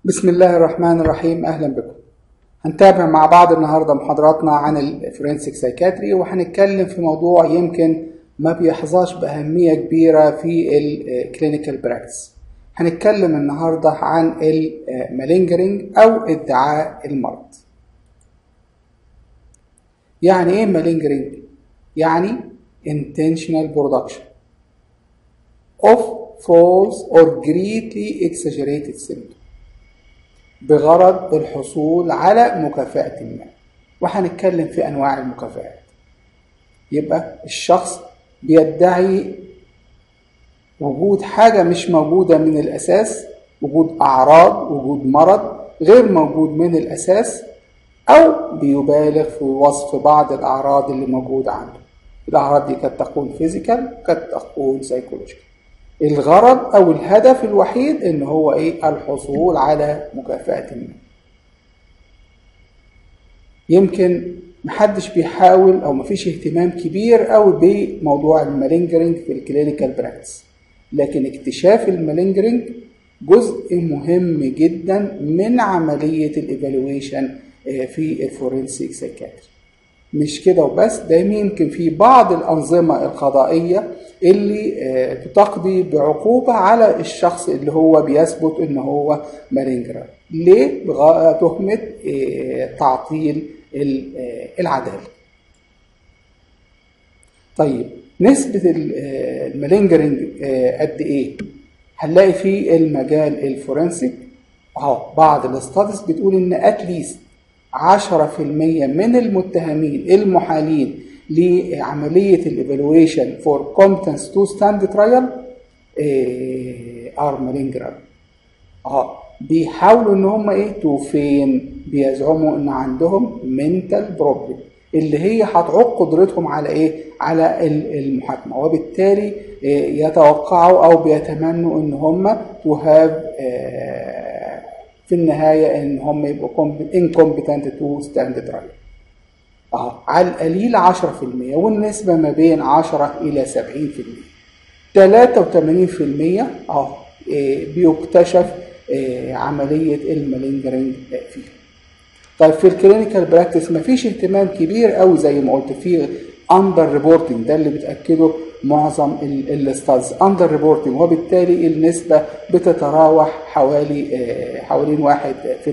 بسم الله الرحمن الرحيم اهلا بكم هنتابع مع بعض النهارده محاضراتنا عن الفورنسيك سايكاتري وهنتكلم في موضوع يمكن ما بيحظاش باهميه كبيره في الكلينيكال براكتس هنتكلم النهارده عن المالينجرينج او ادعاء المرض يعني ايه مالينجرينج يعني intentional production of false or greatly exaggerated symptoms بغرض الحصول على مكافأة ما وهنتكلم في أنواع المكافآت يبقى الشخص بيدعي وجود حاجة مش موجودة من الأساس وجود أعراض وجود مرض غير موجود من الأساس أو بيبالغ في وصف بعض الأعراض اللي موجودة عنده الأعراض دي قد تكون فيزيكال قد تكون سايكولوجيكال الغرض او الهدف الوحيد ان هو ايه الحصول على مكافأة ما يمكن محدش بيحاول او مفيش اهتمام كبير قوي بموضوع المالينجرينج في الكلينيكال براكتس لكن اكتشاف المالينجرينج جزء مهم جدا من عملية الايفالويشن في الفورنسيك سايكاتري مش كده وبس ده يمكن في بعض الأنظمة القضائية اللي تقضي بعقوبة على الشخص اللي هو بيثبت ان هو مالينجرا ليه؟ تهمة تعطيل العدالة طيب نسبة المالينجرنج قد ايه؟ هنلاقي في المجال الفورنسيك اهو بعض الاستاديز بتقول ان اتليست 10% من المتهمين المحالين لعملية الايفالويشن فور كومبتنس تو ستاند ترايل ار مالينجرال اه بيحاولوا ان هم ايه توفين بيزعموا ان عندهم منتال بروبلم اللي هي هتعوق قدرتهم على ايه على المحاكمه وبالتالي يتوقعوا او بيتمنوا ان هم تو هاف في النهايه ان هم يبقوا incompetent to stand trial اه على القليل 10% والنسبة ما بين 10 إلى 70% 83% اه بيكتشف عملية المالينجرينج فيه طيب في الكلينيكال براكتس مفيش اهتمام كبير قوي زي ما قلت في اندر ريبورتنج ده اللي بتاكده معظم الاستاذ اندر ريبورتنج وبالتالي النسبه بتتراوح حوالي حوالين 1%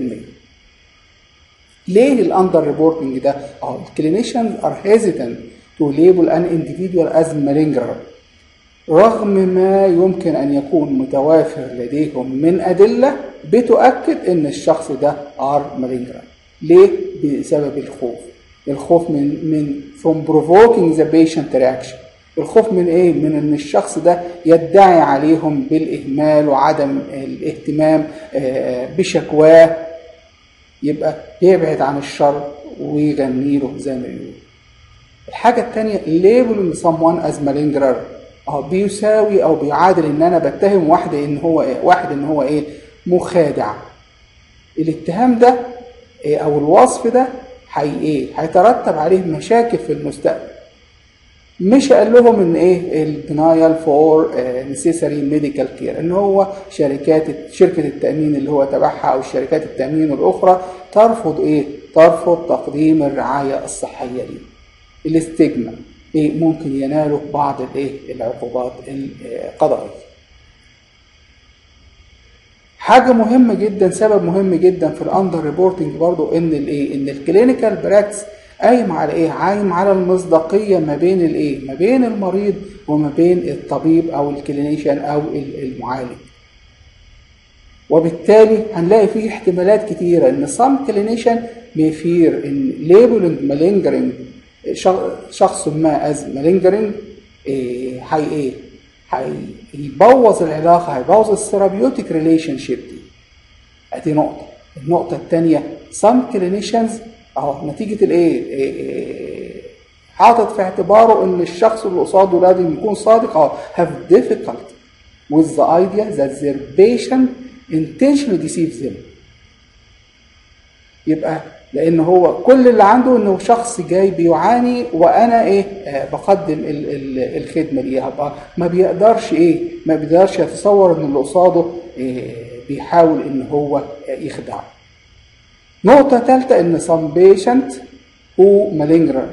ليه الاندر ريبورتنج ده؟ اه الكلينيشنز ار هيزيتنت تو ليبل ان individual از مالينجرر رغم ما يمكن ان يكون متوافر لديهم من ادله بتؤكد ان الشخص ده ار مالينجرر ليه؟ بسبب الخوف الخوف من من from provoking the patient reaction الخوف من ايه؟ من ان الشخص ده يدعي عليهم بالاهمال وعدم الاهتمام بشكواه يبقى يبعد عن الشر ويغني له زي ما بيقول الحاجة التانية labeling someone as malingerer اه بيساوي او بيعادل ان انا بتهم واحد ان هو ايه واحد ان هو ايه مخادع الاتهام ده إيه او الوصف ده حي ايه هيترتب عليه مشاكل في المستقبل مش قال لهم ان ايه الدينايل فور نيسيسري ميديكال كير ان هو شركات شركه التامين اللي هو تبعها او شركات التامين الاخرى ترفض ايه ترفض تقديم الرعايه الصحيه ليه الاستجمة ايه ممكن ينالوا بعض الايه العقوبات القضائيه حاجة مهمة جدا سبب مهم جدا في الاندر ريبورتنج برضو ان الايه ان الكلينيكال براكتس قايم على ايه؟ قايم على المصداقيه ما بين الايه؟ ما بين المريض وما بين الطبيب او الكلينيشن او المعالج. وبالتالي هنلاقي فيه احتمالات كتيره ان some clinician may fear ان labeling malingering شخص ما از malingering هي ايه؟ هيبوظ العلاقه هيبوظ الثيرابيوتيك ريليشن شيب دي. ادي نقطه. النقطه الثانيه some clinicians اهو نتيجه الايه حاطط في اعتباره ان الشخص اللي قصاده لازم يكون صادق اهو have difficulty with the idea that their patient intentionally deceives them يبقى لان هو كل اللي عنده انه شخص جاي بيعاني وانا ايه آه بقدم ال ال الخدمه دي ما بيقدرش ايه ما بيقدرش يتصور ان اللي قصاده إيه بيحاول ان هو يخدعه نقطة ثالثة ان some patient who malingrar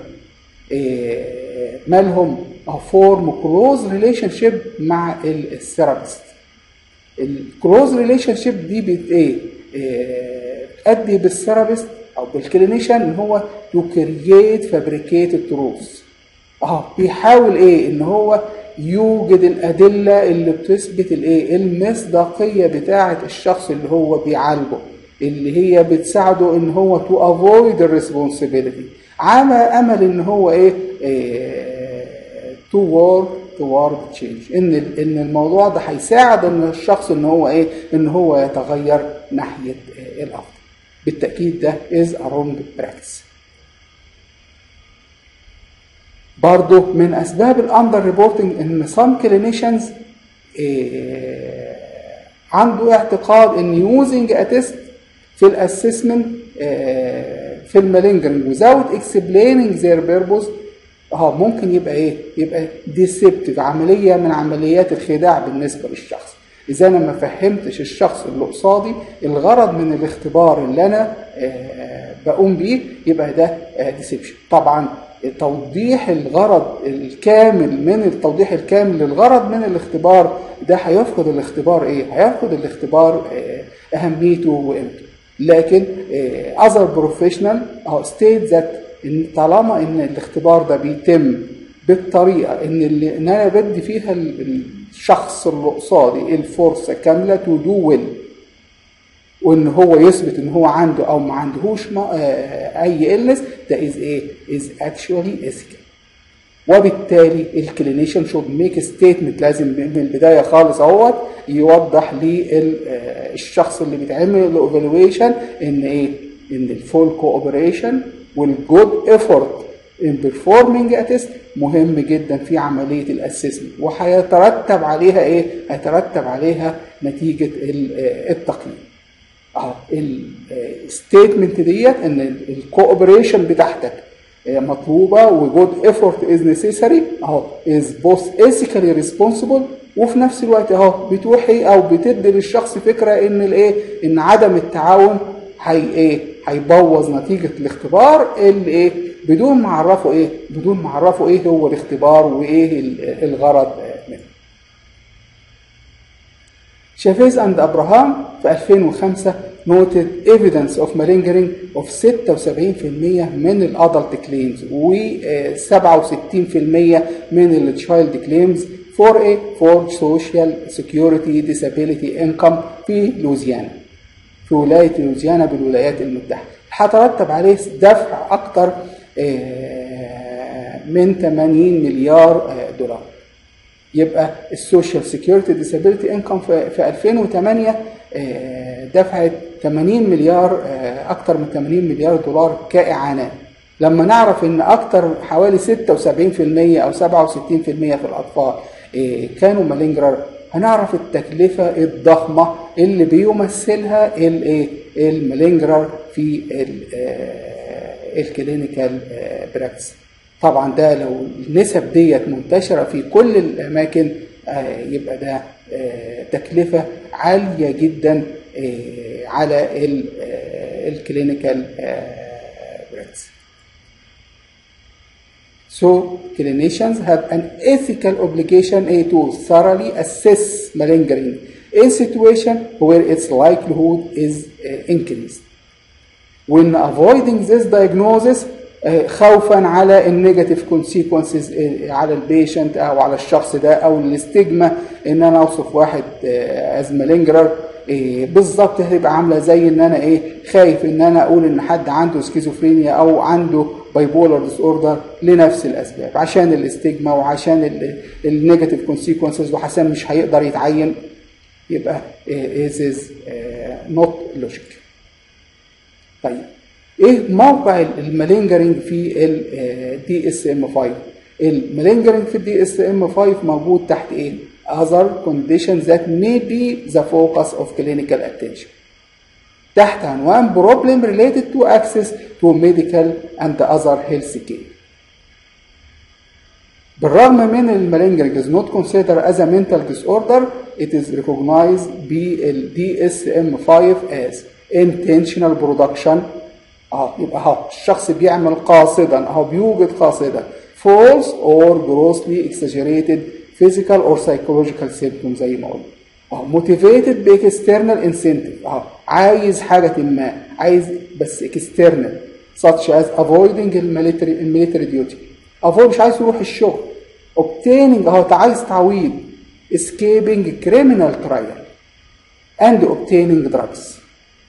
مالهم form close relationship مع الثيرابيست الكلوز ريليشن شيب دي بت ايه بتأدي بالثيرابيست او بالكلينيشن ان هو تو كرييت فابريكيتد تروث اه بيحاول ايه ان هو يوجد الادله اللي بتثبت الايه المصداقيه بتاعه الشخص اللي هو بيعالجه اللي هي بتساعده ان هو تو افويد الريسبونسبيلتي عامل امل ان هو ايه, تو وورك توارد تشينج ان ان الموضوع ده هيساعد ان الشخص ان هو ايه ان هو يتغير ناحيه الافضل بالتاكيد ده از ا رونج براكتس برضه من اسباب الاندر ريبورتنج ان سام كلينيشنز عنده اعتقاد ان يوزنج ا تيست في الاسسمنت في المالينجرنج without explaining their purpose اه ممكن يبقى ايه يبقى ديسبتيف عمليه من عمليات الخداع بالنسبه للشخص اذا انا ما فهمتش الشخص اللي قصادي الغرض من الاختبار اللي انا آه بقوم بيه يبقى ده آه ديسبشن طبعا توضيح الغرض الكامل من التوضيح الكامل للغرض من الاختبار ده هيفقد الاختبار ايه هيفقد الاختبار آه اهميته وقيمته لكن اذر بروفيشنال ستيت ذات ان طالما ان الاختبار ده بيتم بالطريقه ان اللي ان انا بدي فيها الشخص اللي قصادي الفرصه كامله تو دو ويل وان هو يثبت ان هو عنده او ما عندهوش ما اي النس ده از ايه از اكشوالي ايثيكال وبالتالي الكلينيشن شود ميك ستيتمنت لازم من البدايه خالص اهوت يوضح للشخص اللي بيتعمل له ايفالويشن ان ايه ان الفول كوبريشن والجود ايفورت ان بيرفورمينج ا تيست مهم جدا في عمليه الاسسمنت وهيترتب عليها ايه؟ هيترتب عليها نتيجه التقييم. اه الستيتمنت ديت ان الكوبريشن بتاعتك مطلوبه وجود ايفورت از نيسيسري اهو از بوث ايثيكالي ريسبونسبل وفي نفس الوقت اهو بتوحي او بتدي للشخص فكره ان الايه ان عدم التعاون هي ايه هيبوظ نتيجه الاختبار اللي ايه بدون ما اعرفه ايه بدون ما اعرفه ايه هو الاختبار وايه الغرض منه شافيز اند ابراهام في 2005 noted evidence of malingering of 76% من الادلت كليمز و 67% من التشايلد كليمز for a for social security disability income في لوزيانا في ولاية لوزيانا بالولايات المتحدة هترتب عليه دفع أكثر من 80 مليار دولار يبقى السوشيال سيكيورتي ديسابيلتي انكم في 2008 دفعت 80 مليار اكثر من 80 مليار دولار كاعانات لما نعرف ان اكثر حوالي 76% او 67% في الاطفال كانوا مالينجرر هنعرف التكلفة الضخمة اللي بيمثلها الايه المالينجرر في الكلينيكال براكتس طبعا ده لو النسب ديت منتشرة في كل الأماكن يبقى ده تكلفة عالية جدا على الكلينيكال براكتس So clinicians have an ethical obligation A, to thoroughly assess malingering in situation where its likelihood is uh, increased. When avoiding this diagnosis uh, خوفا على النيجاتيف كونسيكونسز على البيشنت او على الشخص ده او الاستجمة ان انا اوصف واحد از مالينجرر بالظبط هتبقى عامله زي ان انا ايه خايف ان انا اقول ان حد عنده سكيزوفرينيا او عنده بايبولار ديس اوردر لنفس الاسباب عشان الاستجما وعشان النيجاتيف كونسيكونسز وعشان مش هيقدر يتعين يبقى this is not logic طيب ايه موقع المالينجرنج في الدي اس ام 5 المالينجرنج في الدي اس ام 5 موجود تحت ايه other conditions that may be the focus of clinical attention تحت عنوان problem related to access to medical and other health care بالرغم من المالينجرينج is not considered as a mental disorder it is recognized بال DSM-5 as intentional production اه يبقى اهو الشخص بيعمل قاصدا اهو بيوجد قاصدا false or grossly exaggerated physical or psychological symptoms زي ما قلنا اه motivated ب external incentive اه عايز حاجة ما عايز بس external such as avoiding الميليتري الميليتري duty avoid مش عايز يروح الشغل obtaining اهو عايز تعويض escaping criminal trial and obtaining drugs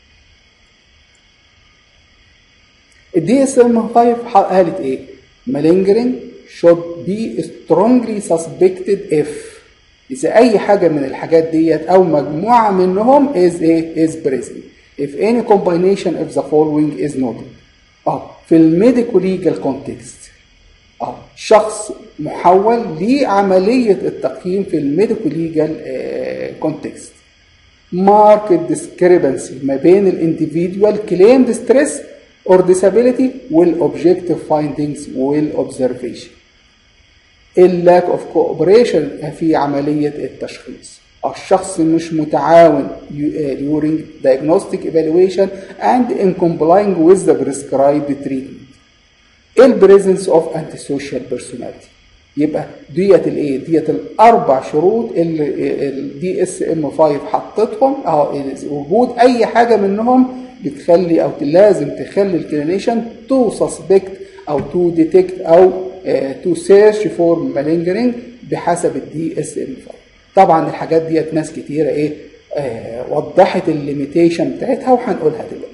الدي اس ام 5 قالت ايه؟ malingering should be strongly suspected if إذا أي حاجة من الحاجات ديت أو مجموعة منهم is ايه؟ is present if any combination of the following is noted اه في الميديكو ليجال كونتكست اه شخص محول لعملية التقييم في الميديكو ليجال كونتكست market discrepancy ما بين الانديفيدوال claimed stress or disability والobjective findings والobservation اللاك اوف كوبريشن في عملية التشخيص الشخص مش متعاون during diagnostic evaluation and in complying with the prescribed treatment البريزنس اوف antisocial personality يبقى ديت الايه ديت الاربع شروط اللي الدي اس ام 5 حطتهم اهو وجود اي حاجه منهم بتخلي او لازم تخلي الكلينيشن تو سسبكت او تو ديتكت او تو سيرش فور مالينجرينج بحسب الدي اس ام 5 طبعا الحاجات ديت ناس كتيره ايه آه وضحت الليميتيشن بتاعتها وهنقولها دلوقتي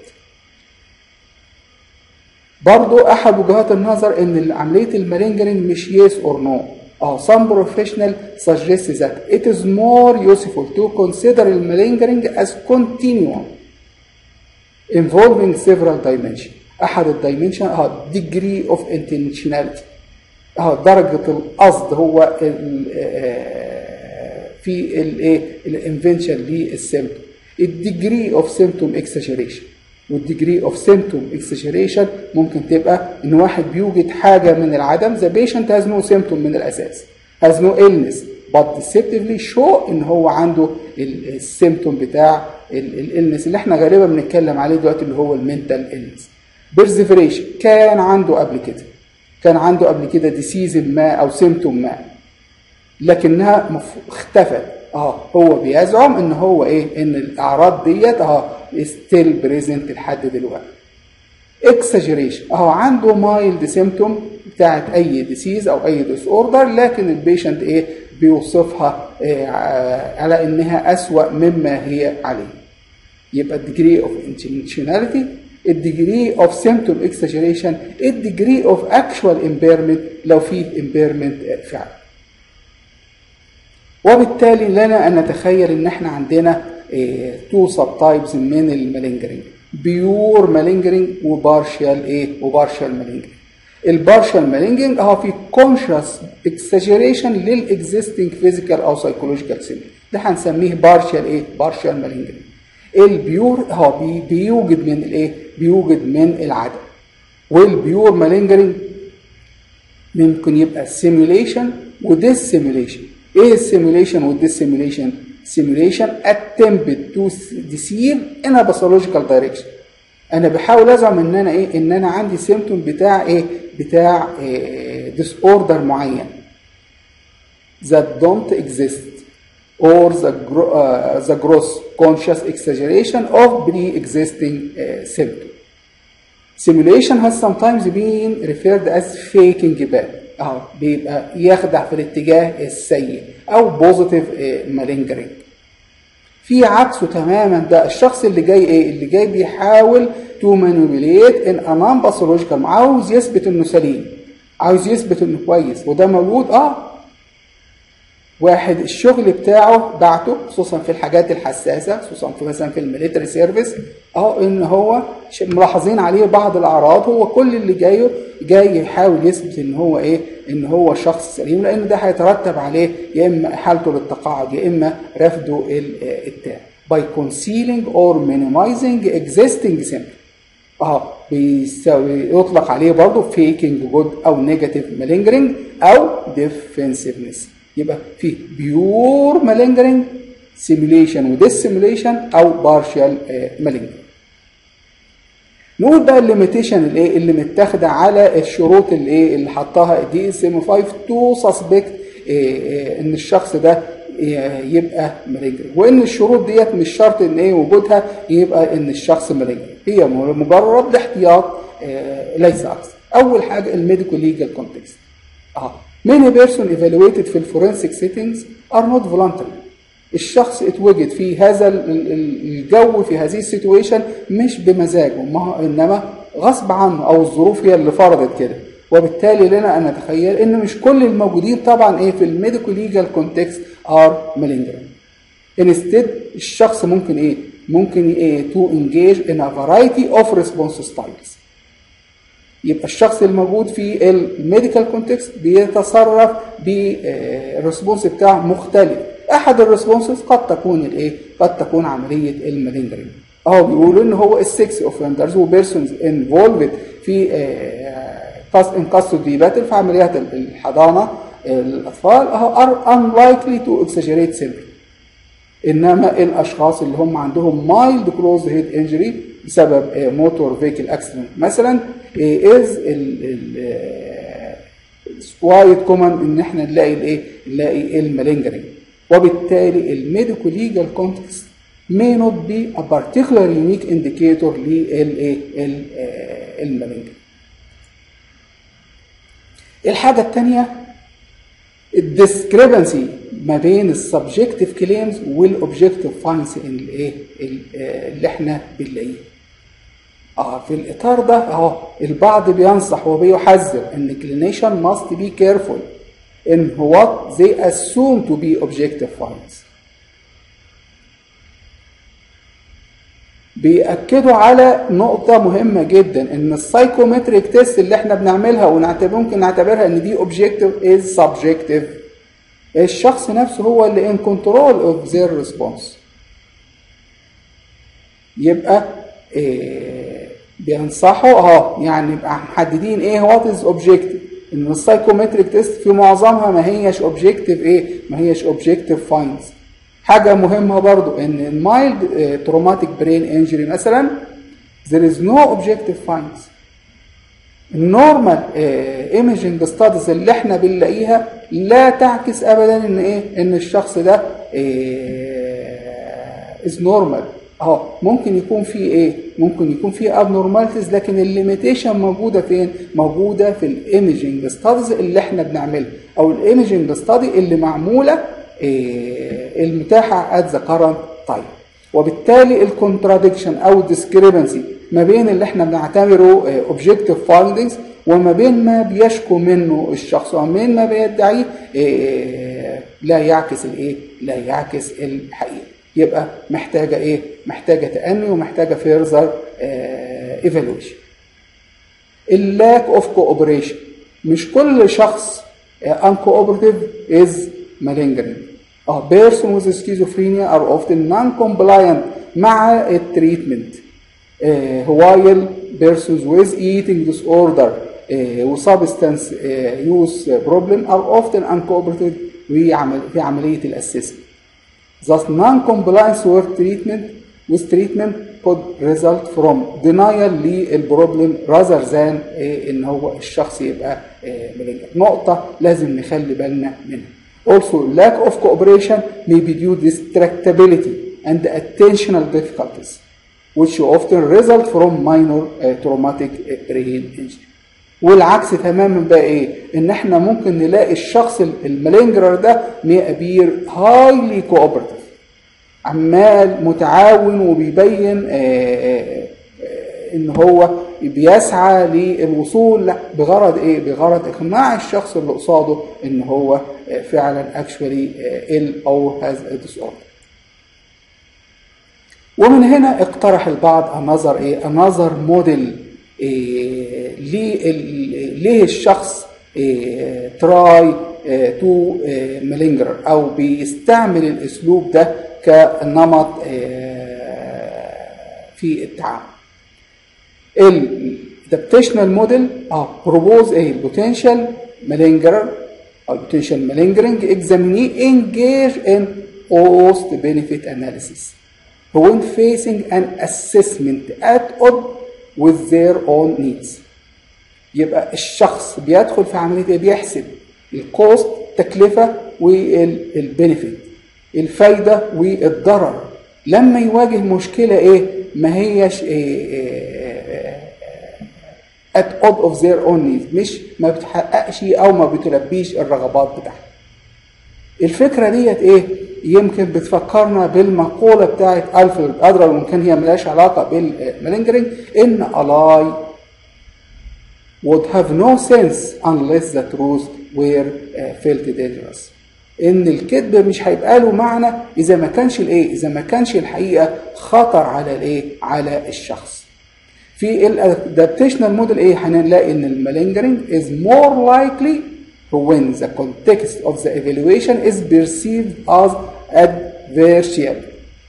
برضو احد وجهات النظر ان عمليه المالينجرينج مش يس اور نو اه some professional suggest that it is more useful to consider malingering as continuum involving several dimensions احد الدايمنشن اه degree of intentionality اه درجه القصد هو في الايه الانفنشن للسيمتوم الديجري اوف سيمتوم اكسجريشن والديجري اوف سيمتوم اكسجريشن ممكن تبقى ان واحد بيوجد حاجه من العدم ذا بيشنت هاز نو سيمتوم من الاساس هاز نو illness but deceptively show ان هو عنده السيمتوم بتاع الالنس اللي احنا غالبا بنتكلم عليه دلوقتي اللي هو المنتال illness بيرزيفريشن كان عنده قبل كده كان عنده قبل كده ديسيز ما او سيمتوم ما لكنها مف... اختفت اه هو بيزعم ان هو ايه ان الاعراض ديت اه ستيل بريزنت لحد دلوقتي اكسجريشن اهو عنده مايلد سيمتوم بتاعت اي ديسيز او اي ديس اوردر لكن البيشنت ايه بيوصفها إيه على انها اسوا مما هي عليه يبقى الديجري اوف انتشناليتي الديجري اوف سيمتوم اكسجريشن الديجري اوف اكشوال امبيرمنت لو في امبيرمنت فعلا وبالتالي لنا ان نتخيل ان احنا عندنا تو سب تايبس من المالينجرينج بيور مالينجرينج وبارشال ايه وبارشال مالينجرينج البارشال مالينجرينج اهو في كونشس اكسجريشن للاكزيستنج فيزيكال او سايكولوجيكال سيمبتوم ده هنسميه بارشال ايه بارشال مالينجرينج البيور هو بي بيوجد من الايه بيوجد من العدم والبيور مالينجرينج ممكن يبقى سيميوليشن وديسيميوليشن ايه السيميوليشن والديسيميوليشن simulation attempted to deceive in a pathological direction انا بحاول ازعم ان انا ايه ان انا عندي سيمتوم بتاع ايه بتاع إيه disorder معين that don't exist or the, uh, the gross conscious exaggeration of pre-existing uh, symptom. Simulation has sometimes been referred as faking bad. اهو بيبقى يخدع في الاتجاه السيء او بوزيتيف مالينجرينج في عكسه تماما ده الشخص اللي جاي ايه اللي جاي بيحاول تو مانيبيوليت ان انام باثولوجيكال عاوز يثبت انه سليم عاوز يثبت انه كويس وده موجود اه واحد الشغل بتاعه بعته خصوصا في الحاجات الحساسه خصوصا في مثلا في الميليتري سيرفيس اهو ان هو ملاحظين عليه بعض الاعراض هو كل اللي جايه جاي يحاول يثبت ان هو ايه ان هو شخص سليم لان ده هيترتب عليه يا اما احالته للتقاعد يا اما رفضه التام by concealing or minimizing existing symptoms اه بيساوي يطلق عليه برضه فيكينج جود او نيجاتيف مالينجرنج او ديفنسيفنس يبقى في بيور مالينجرنج سيميوليشن وديسيميوليشن او بارشال مالينجرنج نقول بقى الليميتيشن الايه اللي متاخده على الشروط الايه اللي حطها دي اس ام 5 تو سسبكت ان الشخص ده يبقى مالجنج وان الشروط ديت مش شرط ان ايه وجودها يبقى ان الشخص مالجنج هي مجرد احتياط ليس اكثر اول حاجه الميديكال ليجال كونتكست اه many person evaluated في الفورنسيك settings are not voluntary الشخص اتوجد في هذا الجو في هذه السيتويشن مش بمزاجه ما انما غصب عنه او الظروف هي اللي فرضت كده وبالتالي لنا ان نتخيل ان مش كل الموجودين طبعا ايه في الميديكال ليجال كونتكست ار مالينجرين انستيد الشخص ممكن ايه ممكن ايه تو انجيج ان ا فرايتي اوف ريسبونس ستايلز يبقى الشخص الموجود في الميديكال كونتكست بيتصرف بالريسبونس بتاعه مختلف احد الريسبونسز قد تكون الايه قد تكون عمليه المالينجرين اهو بيقولوا ان هو السكس اوفندرز وبيرسونز انفولفد في ان كاستودي باتل في عمليات الحضانه الاطفال اهو ار unlikely to exaggerate symptoms انما الاشخاص اللي هم عندهم مايلد كلوز هيد انجري بسبب موتور فيكل اكسيدنت مثلا از كوايت كومن ان احنا نلاقي الايه نلاقي المالينجرينج وبالتالي الميديكو ليجال كونتكست may not be a particular unique indicator للايه المالينجرينج الحاجه الثانيه الديسكريبنسي ما بين السبجكتيف كليمز والاوبجكتيف فاينس الايه اللي احنا بنلاقيه اه في الاطار ده اهو البعض بينصح وبيحذر ان clinician must be careful in what they assume to be objective findings بيأكدوا على نقطة مهمة جدا ان السايكومتريك تيست اللي احنا بنعملها ونعتبر ممكن نعتبرها ان دي objective is subjective الشخص نفسه هو اللي in control of their response يبقى إيه بينصحوا اه يعني يبقى محددين ايه وات از اوبجكتيف ان السايكومتريك تيست في معظمها ما هيش اوبجكتيف ايه ما هيش اوبجكتيف فايندز حاجه مهمه برضو ان المايلد تروماتيك برين انجري مثلا there is no objective finds النورمال ايمجنج ستاديز اللي احنا بنلاقيها لا تعكس ابدا ان ايه ان الشخص ده از نورمال اهو ممكن يكون في ايه ممكن يكون في ابنورماليتيز لكن الليميتيشن موجوده فين موجوده في الايمجنج ستاديز اللي احنا بنعملها او الايمجنج ستادي اللي معموله إيه المتاحه ات ذا كرنت تايم وبالتالي الكونتراديكشن او الديسكريبنسي ما بين اللي احنا بنعتبره اوبجكتيف فايندنجز وما بين ما بيشكو منه الشخص وما بين ما بيدعيه إيه لا يعكس الايه لا يعكس الحقيقه يبقى محتاجه ايه محتاجه تأني ومحتاجه فيرزر ايفالويشن اللاك اوف كوبريشن مش كل شخص ان كوبريتيف از malingering اه person with schizophrenia are often non-compliant مع التريتمنت while persons with eating disorder و substance use problem are often uncooperative في عملية الاسسمنت Thus non-compliance with treatment with treatment could result from denial للبروبلم rather than ان هو الشخص يبقى malingering نقطة لازم نخلي بالنا منها Also, lack of cooperation may be due to distractibility and attentional difficulties, which often result from minor uh, traumatic brain injury. والعكس تماما بقى ايه؟ ان احنا ممكن نلاقي الشخص المالينجرر ده بير هايلي كوبرتيف عمال متعاون وبيبين آآ آآ ان هو بيسعى للوصول بغرض ايه بغرض اقناع الشخص اللي قصاده ان هو فعلا اكشولي ill او has a disorder ومن هنا اقترح البعض النظر ايه another موديل إيه ليه الشخص إيه تراي إيه تو مالينجر او بيستعمل الاسلوب ده كنمط في التعامل الادابتيشنال موديل اه بروبوز ايه البوتنشال مالينجرر او potential malingering examinee engage in cost benefit analysis when facing an assessment at odd with their own needs يبقى الشخص بيدخل في عمليه ايه بيحسب الكوست التكلفه والبنفيت الفايده والضرر لما يواجه مشكله ايه ما هيش إيه إيه at odd of their own needs مش ما بتحققش او ما بتلبيش الرغبات بتاعها الفكره ديت ايه يمكن بتفكرنا بالمقوله بتاعت الفريد ادرر ويمكن هي ملهاش علاقه بالمالينجرينج ان الاي would have no sense unless the truth were uh, felt dangerous ان الكذب مش هيبقى له معنى اذا ما كانش الايه اذا ما كانش الحقيقه خطر على الايه على الشخص في الادابتيشنال موديل ايه هنلاقي ان المالينجرينج is more likely when the context of the evaluation is perceived as adversarial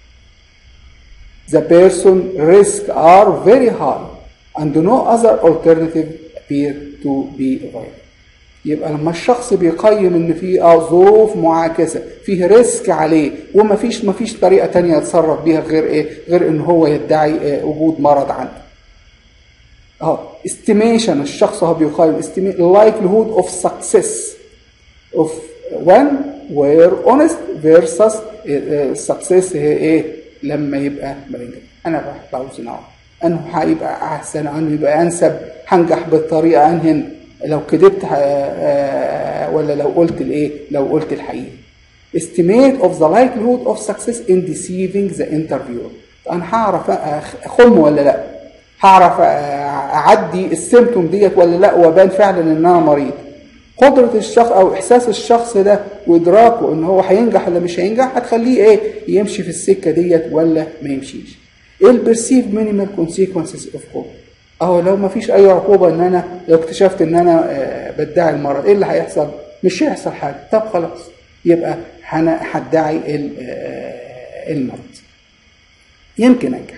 the person risks are very high and no other alternative appear to be available يبقى لما الشخص بيقيم ان في اه ظروف معاكسه فيه ريسك عليه وما فيش ما فيش طريقه تانية يتصرف بيها غير ايه غير ان هو يدعي آه وجود مرض عنده اه estimation الشخص هو بيقيم likelihood of success of when where honest versus success هي ايه لما يبقى مرنجل انا بعوز نوع انه هيبقى احسن انه يبقى انسب هنجح بالطريقه انهن لو كذبت ولا لو قلت الايه لو قلت الحقيقه estimate of the likelihood of success in deceiving the interviewer انا هعرف اخم ولا لا هعرف اعدي السيمتوم ديت ولا لا وابان فعلا ان انا مريض قدرة الشخص او احساس الشخص ده وادراكه ان هو هينجح ولا مش هينجح هتخليه ايه يمشي في السكة ديت ولا ما يمشيش ايه البرسيف مينيمال كونسيكونسز اوف كود اهو لو ما فيش اي عقوبة ان انا لو اكتشفت ان انا بدعي المرض ايه اللي هيحصل مش هيحصل حاجة طب خلاص يبقى انا هدعي المرض يمكن انجح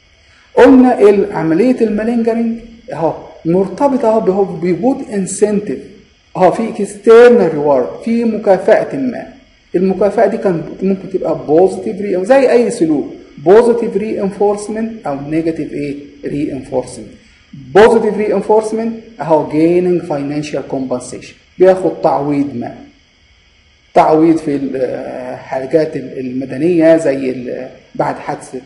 قلنا عمليه المالينجرنج اهو مرتبطه اهو بوجود انسنتيف اهو في اكسترنال ريورد في مكافاه ما المكافاه دي كان ممكن تبقى بوزيتيف زي اي سلوك بوزيتيف ري انفورسمنت او نيجاتيف ايه ري انفورسمنت بوزيتيف ري انفورسمنت اهو جيننج فاينانشال كومبنسيشن بياخد تعويض ما تعويض في الحاجات المدنيه زي بعد حادثه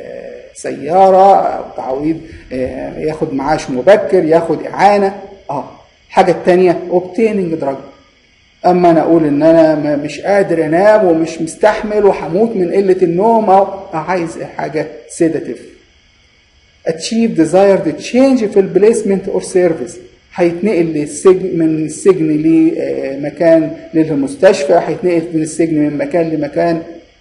سيارة أو تعويض ياخد معاش مبكر ياخد إعانة اه الحاجة التانية obtaining drug أما أنا أقول إن أنا مش قادر أنام ومش مستحمل وهموت من قلة النوم أو عايز حاجة sedative achieve desired change في البليسمنت or service هيتنقل للسجن من السجن لمكان للمستشفى هيتنقل من السجن من مكان لمكان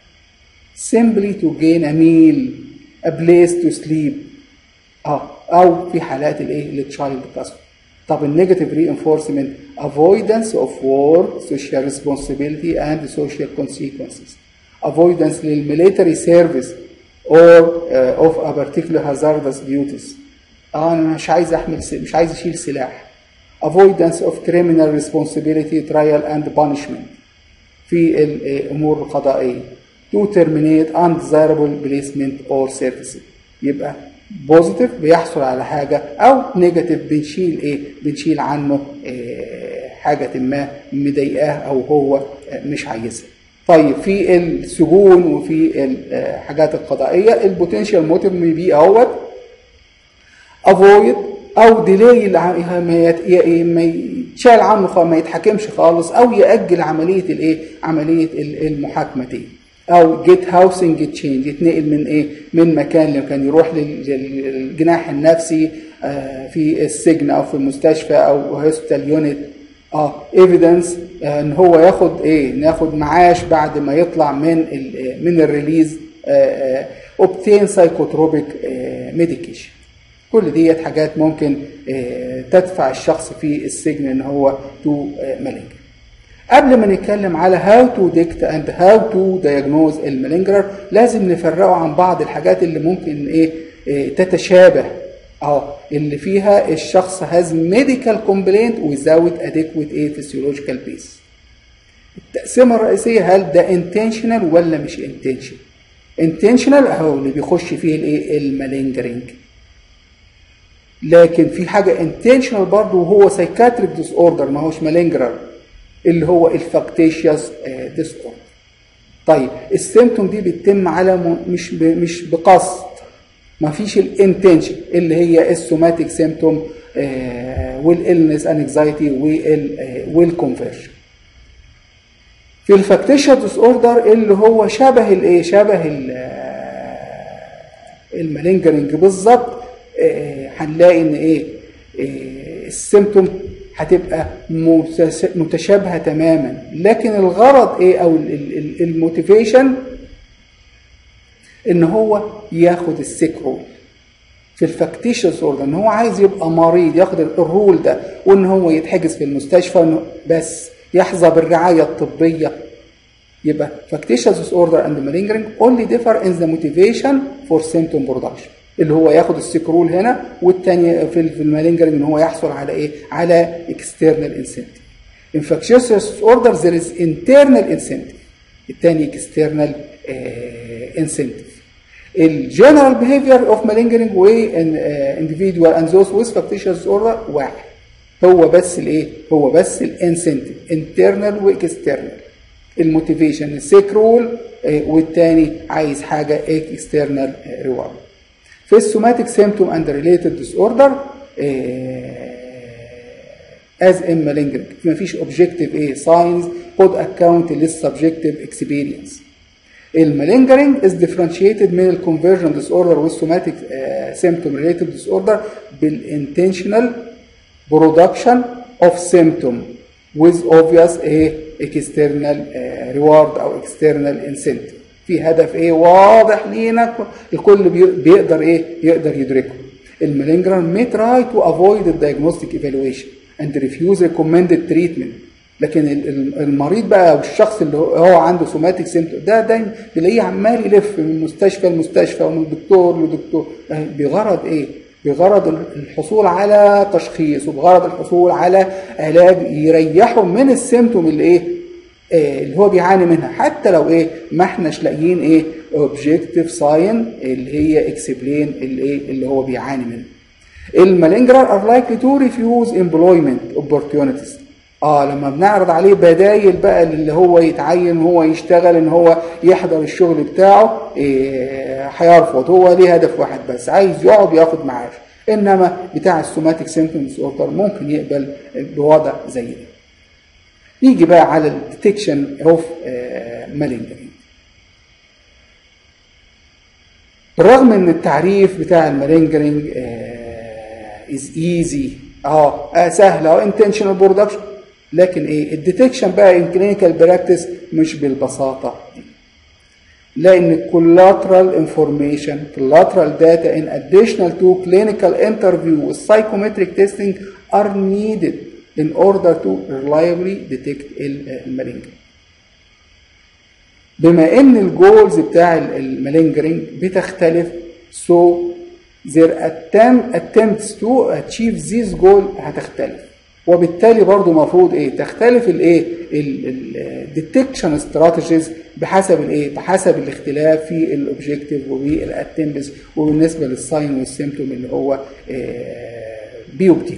simply to gain a meal a place to sleep اه او في حالات الايه التشايلد كاسب طب النيجاتيف ري انفورسمنت avoidance of work social responsibility and social consequences avoidance للميليتري سيرفيس or uh, of a particular hazardous duties اه انا مش عايز احمل مش عايز اشيل سلاح avoidance of criminal responsibility trial and punishment في الامور القضائيه to terminate undesirable placement or services يبقى بوزيتيف بيحصل على حاجة أو نيجاتيف بنشيل إيه؟ بنشيل عنه إيه حاجة ما مضايقاه أو هو مش عايزها. طيب في السجون وفي الحاجات القضائية البوتنشال موتيف بي اهوت افويد او ديلي ما يتشال عنه ما يتحكمش خالص او ياجل عمليه الايه عمليه المحاكمه دي او جيت هاوسنج تشينج يتنقل من ايه من مكان لمكان يروح للجناح النفسي في السجن او في المستشفى او هوسبيتال يونت اه ايفيدنس ان هو ياخد ايه ناخد معاش بعد ما يطلع من من الريليز اوبتين سايكوتروبيك ميديكيشن كل ديت حاجات ممكن تدفع الشخص في السجن ان هو تو مالينج قبل ما نتكلم على هاو تو ديكت اند هاو تو دايجنوز المالينجرر لازم نفرقه عن بعض الحاجات اللي ممكن ايه, إيه تتشابه اه اللي فيها الشخص has medical complaint without adequate a physiological base التقسيمة الرئيسية هل ده intentional ولا مش intentional intentional اهو اللي بيخش فيه الايه المالينجرينج لكن في حاجة intentional برضه وهو psychiatric disorder ما هوش مالينجرر اللي هو الفاكتيشيوس disorder طيب السيمتوم دي بتتم على م... مش ب... مش بقصد ما فيش الانتنشن اللي هي السوماتيك سيمتوم والالنس انكزايتي والكونفرشن في الفاكتيشيا ديس اوردر اللي هو شبه الايه شبه المالينجرنج بالظبط هنلاقي ان ايه السيمتوم هتبقى متشابهه تماما لكن الغرض ايه او الموتيفيشن ان هو ياخد السكرول في الفاكتيشيوس اوردر ان هو عايز يبقى مريض ياخد الرول ده وان هو يتحجز في المستشفى بس يحظى بالرعايه الطبيه يبقى factitious disorder and malingering only differ in the motivation for symptom production اللي هو ياخد السكرول هنا والتاني في المالينجرنج ان هو يحصل على ايه؟ على external incentive. In factitious disorder there is internal incentive. التاني external uh, incentive. الجنرال behavior of malingering و individual and those with factitious disorder واحد. هو بس الايه؟ هو بس الانسنتيف internal واكسترنال. الموتيفيشن السكرول والتاني عايز حاجه اكسترنال ريورد. في السوماتيك سيمتوم اند ريليتد ديس اوردر از ام مالينجرنج ما فيش اوبجكتيف ايه ساينز خد اكونت للسبجكتيف اكسبيرينس المالينجرنج از ديفرنشيتد من الكونفرجن ديس اوردر والسوماتيك سيمتوم ريليتد ديس اوردر بالانتشنال برودكشن اوف سيمتوم with obvious ايه external uh, reward او external incentive في هدف ايه واضح لينا الكل بيقدر ايه يقدر يدركه المالينجران may try to avoid the diagnostic evaluation and refuse recommended treatment لكن المريض بقى او الشخص اللي هو عنده سوماتيك سيمتوم ده دايما تلاقيه عمال يلف من مستشفى لمستشفى ومن دكتور لدكتور بغرض ايه؟ بغرض الحصول على تشخيص وبغرض الحصول على علاج يريحه من السيمتوم اللي ايه اللي هو بيعاني منها حتى لو ايه ما احناش لاقيين ايه اوبجكتيف ساين اللي هي اكسبلين اللي ايه اللي هو بيعاني منها المالينجرر ار لايكلي تو ريفيوز امبلويمنت اوبورتيونيتيز اه لما بنعرض عليه بدايل بقى اللي هو يتعين هو يشتغل ان هو يحضر الشغل بتاعه إيه هيرفض هو ليه هدف واحد بس عايز يقعد ياخد معاش انما بتاع السوماتيك سيمتومز اوردر ممكن يقبل بوضع زي ده نيجي بقى على الديتكشن اوف مالينجرينج بالرغم ان التعريف بتاع المالينجرينج از ايزي اه سهل اه انتشنال برودكشن لكن ايه الديتكشن بقى ان كلينيكال براكتس مش بالبساطه دي لان collateral information collateral data in additional to clinical interview with psychometric testing are needed in order to reliably detect المالينجرينج بما ان الجولز بتاع المالينجرينج بتختلف so their attempt, attempts to achieve this goal هتختلف وبالتالي برضو مفروض ايه تختلف الايه الديتكشن استراتيجيز بحسب الايه بحسب الاختلاف في الاوبجكتيف والاتمبس وبالنسبه للساين والسيمتوم اللي هو بيوبتي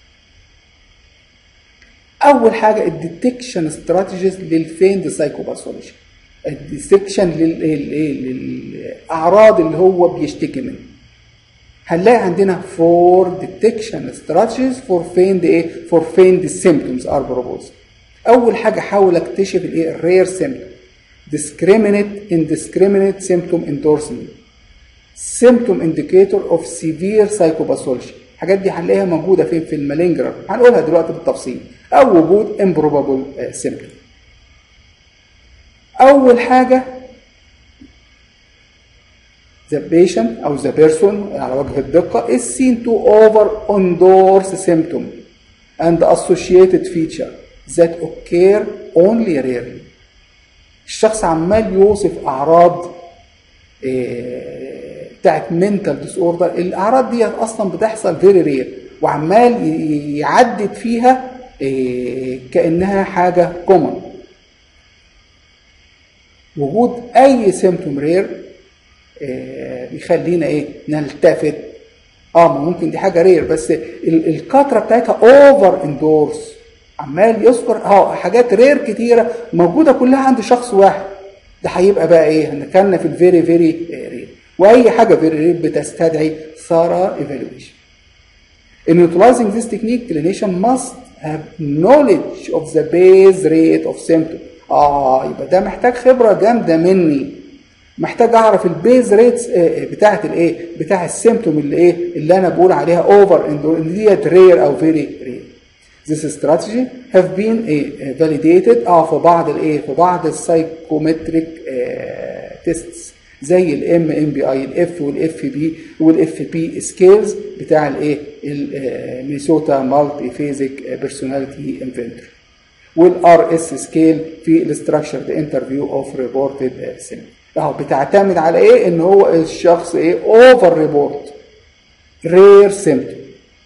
اول حاجه الديتكشن استراتيجيز للفيند سايكوباثولوجي الديتكشن للاعراض اللي هو بيشتكي منها هنلاقي عندنا فور ديتكشن استراتيجيز فور فيند ايه فور فيند سيمبتومز ار بروبوز اول حاجه حاول اكتشف الايه الرير سيمبتوم discriminate indiscriminate symptom endorsement symptom indicator of severe psychopathology الحاجات دي هنلاقيها موجوده فين في المالينجرر هنقولها دلوقتي بالتفصيل او وجود improbable symptom اول حاجه the patient أو the person على وجه الدقة is seen to over endorse symptom and associated feature that occur only rarely الشخص عمال يوصف أعراض بتاعت منتال ديس اوردر الاعراض دي اصلا بتحصل فيري رير وعمال ي- يعدد فيها إيه، كانها حاجه كومن وجود اي سيمتوم رير بيخلينا ايه نلتفت اه ما ممكن دي حاجه رير بس ال- الكتره بتاعتها اوفر اندورس عمال يذكر اه حاجات رير كتيره موجوده كلها عند شخص واحد ده هيبقى بقى ايه هنتكلم في الفيري فيري رير واي حاجه فيري رير بتستدعي ثرى ايفالويشن In utilizing this technique, clinician must have knowledge of the base rate of symptom. اه يبقى ده محتاج خبره جامده مني. محتاج اعرف البيز ريتس بتاعه الايه؟ بتاع السيمتوم اللي ايه؟ اللي انا بقول عليها اوفر ان ديت رير او فيري رير. This strategy have been uh, validated اه في بعض الايه؟ في بعض السايكومتريك تيستس زي الام ام بي اي الاف والاف بي والاف بي سكيلز بتاع الايه؟ المينيسوتا مالتي فيزيك بيرسوناليتي انفنتوري. والار اس سكيل في الاستراكشرد انترفيو اوف ريبورتد سيمتوم. اهو بتعتمد على ايه؟ ان هو الشخص ايه؟ اوفر ريبورت رير سيمتوم.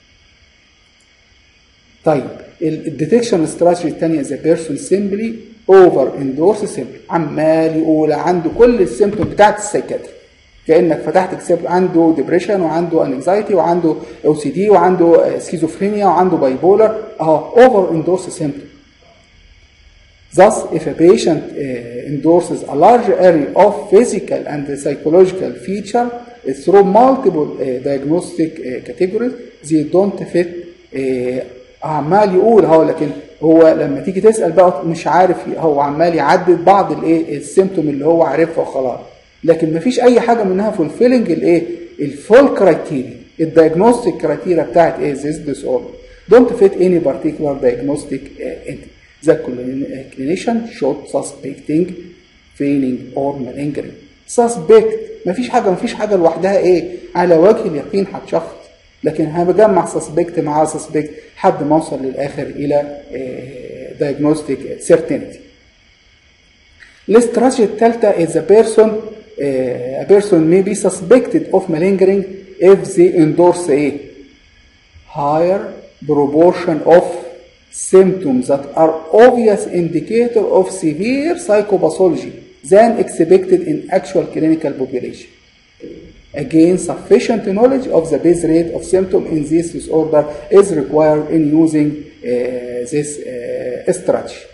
طيب الديتكشن استراتيجي الثانيه ذا بيرسون سيمبلي اوفر اندورس سيمبلي عمال يقول عنده كل السيمتوم بتاعت السايكاتري كانك فتحت كتاب عنده ديبريشن وعنده انكزايتي وعنده او سي دي وعنده سكيزوفرينيا وعنده باي بولر اهو اوفر اندورس سيمتوم Thus, if a patient uh, endorses a large area of physical and psychological feature uh, through multiple uh, diagnostic uh, categories, they don't fit uh, عمال يقول هو لكن هو لما تيجي تسال بقى مش عارف هو عمال يعدد بعض الايه السيمتوم اللي هو عارفها وخلاص لكن ما فيش اي حاجه منها فولفيلنج الايه الفول كرايتيريا الدايجنوستيك كرايتيريا بتاعت ايه ذيس ديس اوردر دونت فيت اني بارتيكولار دايجنوستيك entity the clinician should suspecting failing or malingering suspect مفيش حاجه مفيش حاجه لوحدها ايه على وجه اليقين هتشخص لكن هبجمع سسبكت مع سسبكت لحد ما اوصل للاخر الى diagnostic certainty الاستراتيجي الثالثه is a person uh, a person may be suspected of malingering if they endorse a higher proportion of symptoms that are obvious indicator of severe psychopathology than expected in actual clinical population. Again, sufficient knowledge of the base rate of symptom in this disorder is required in using uh, this uh, strategy.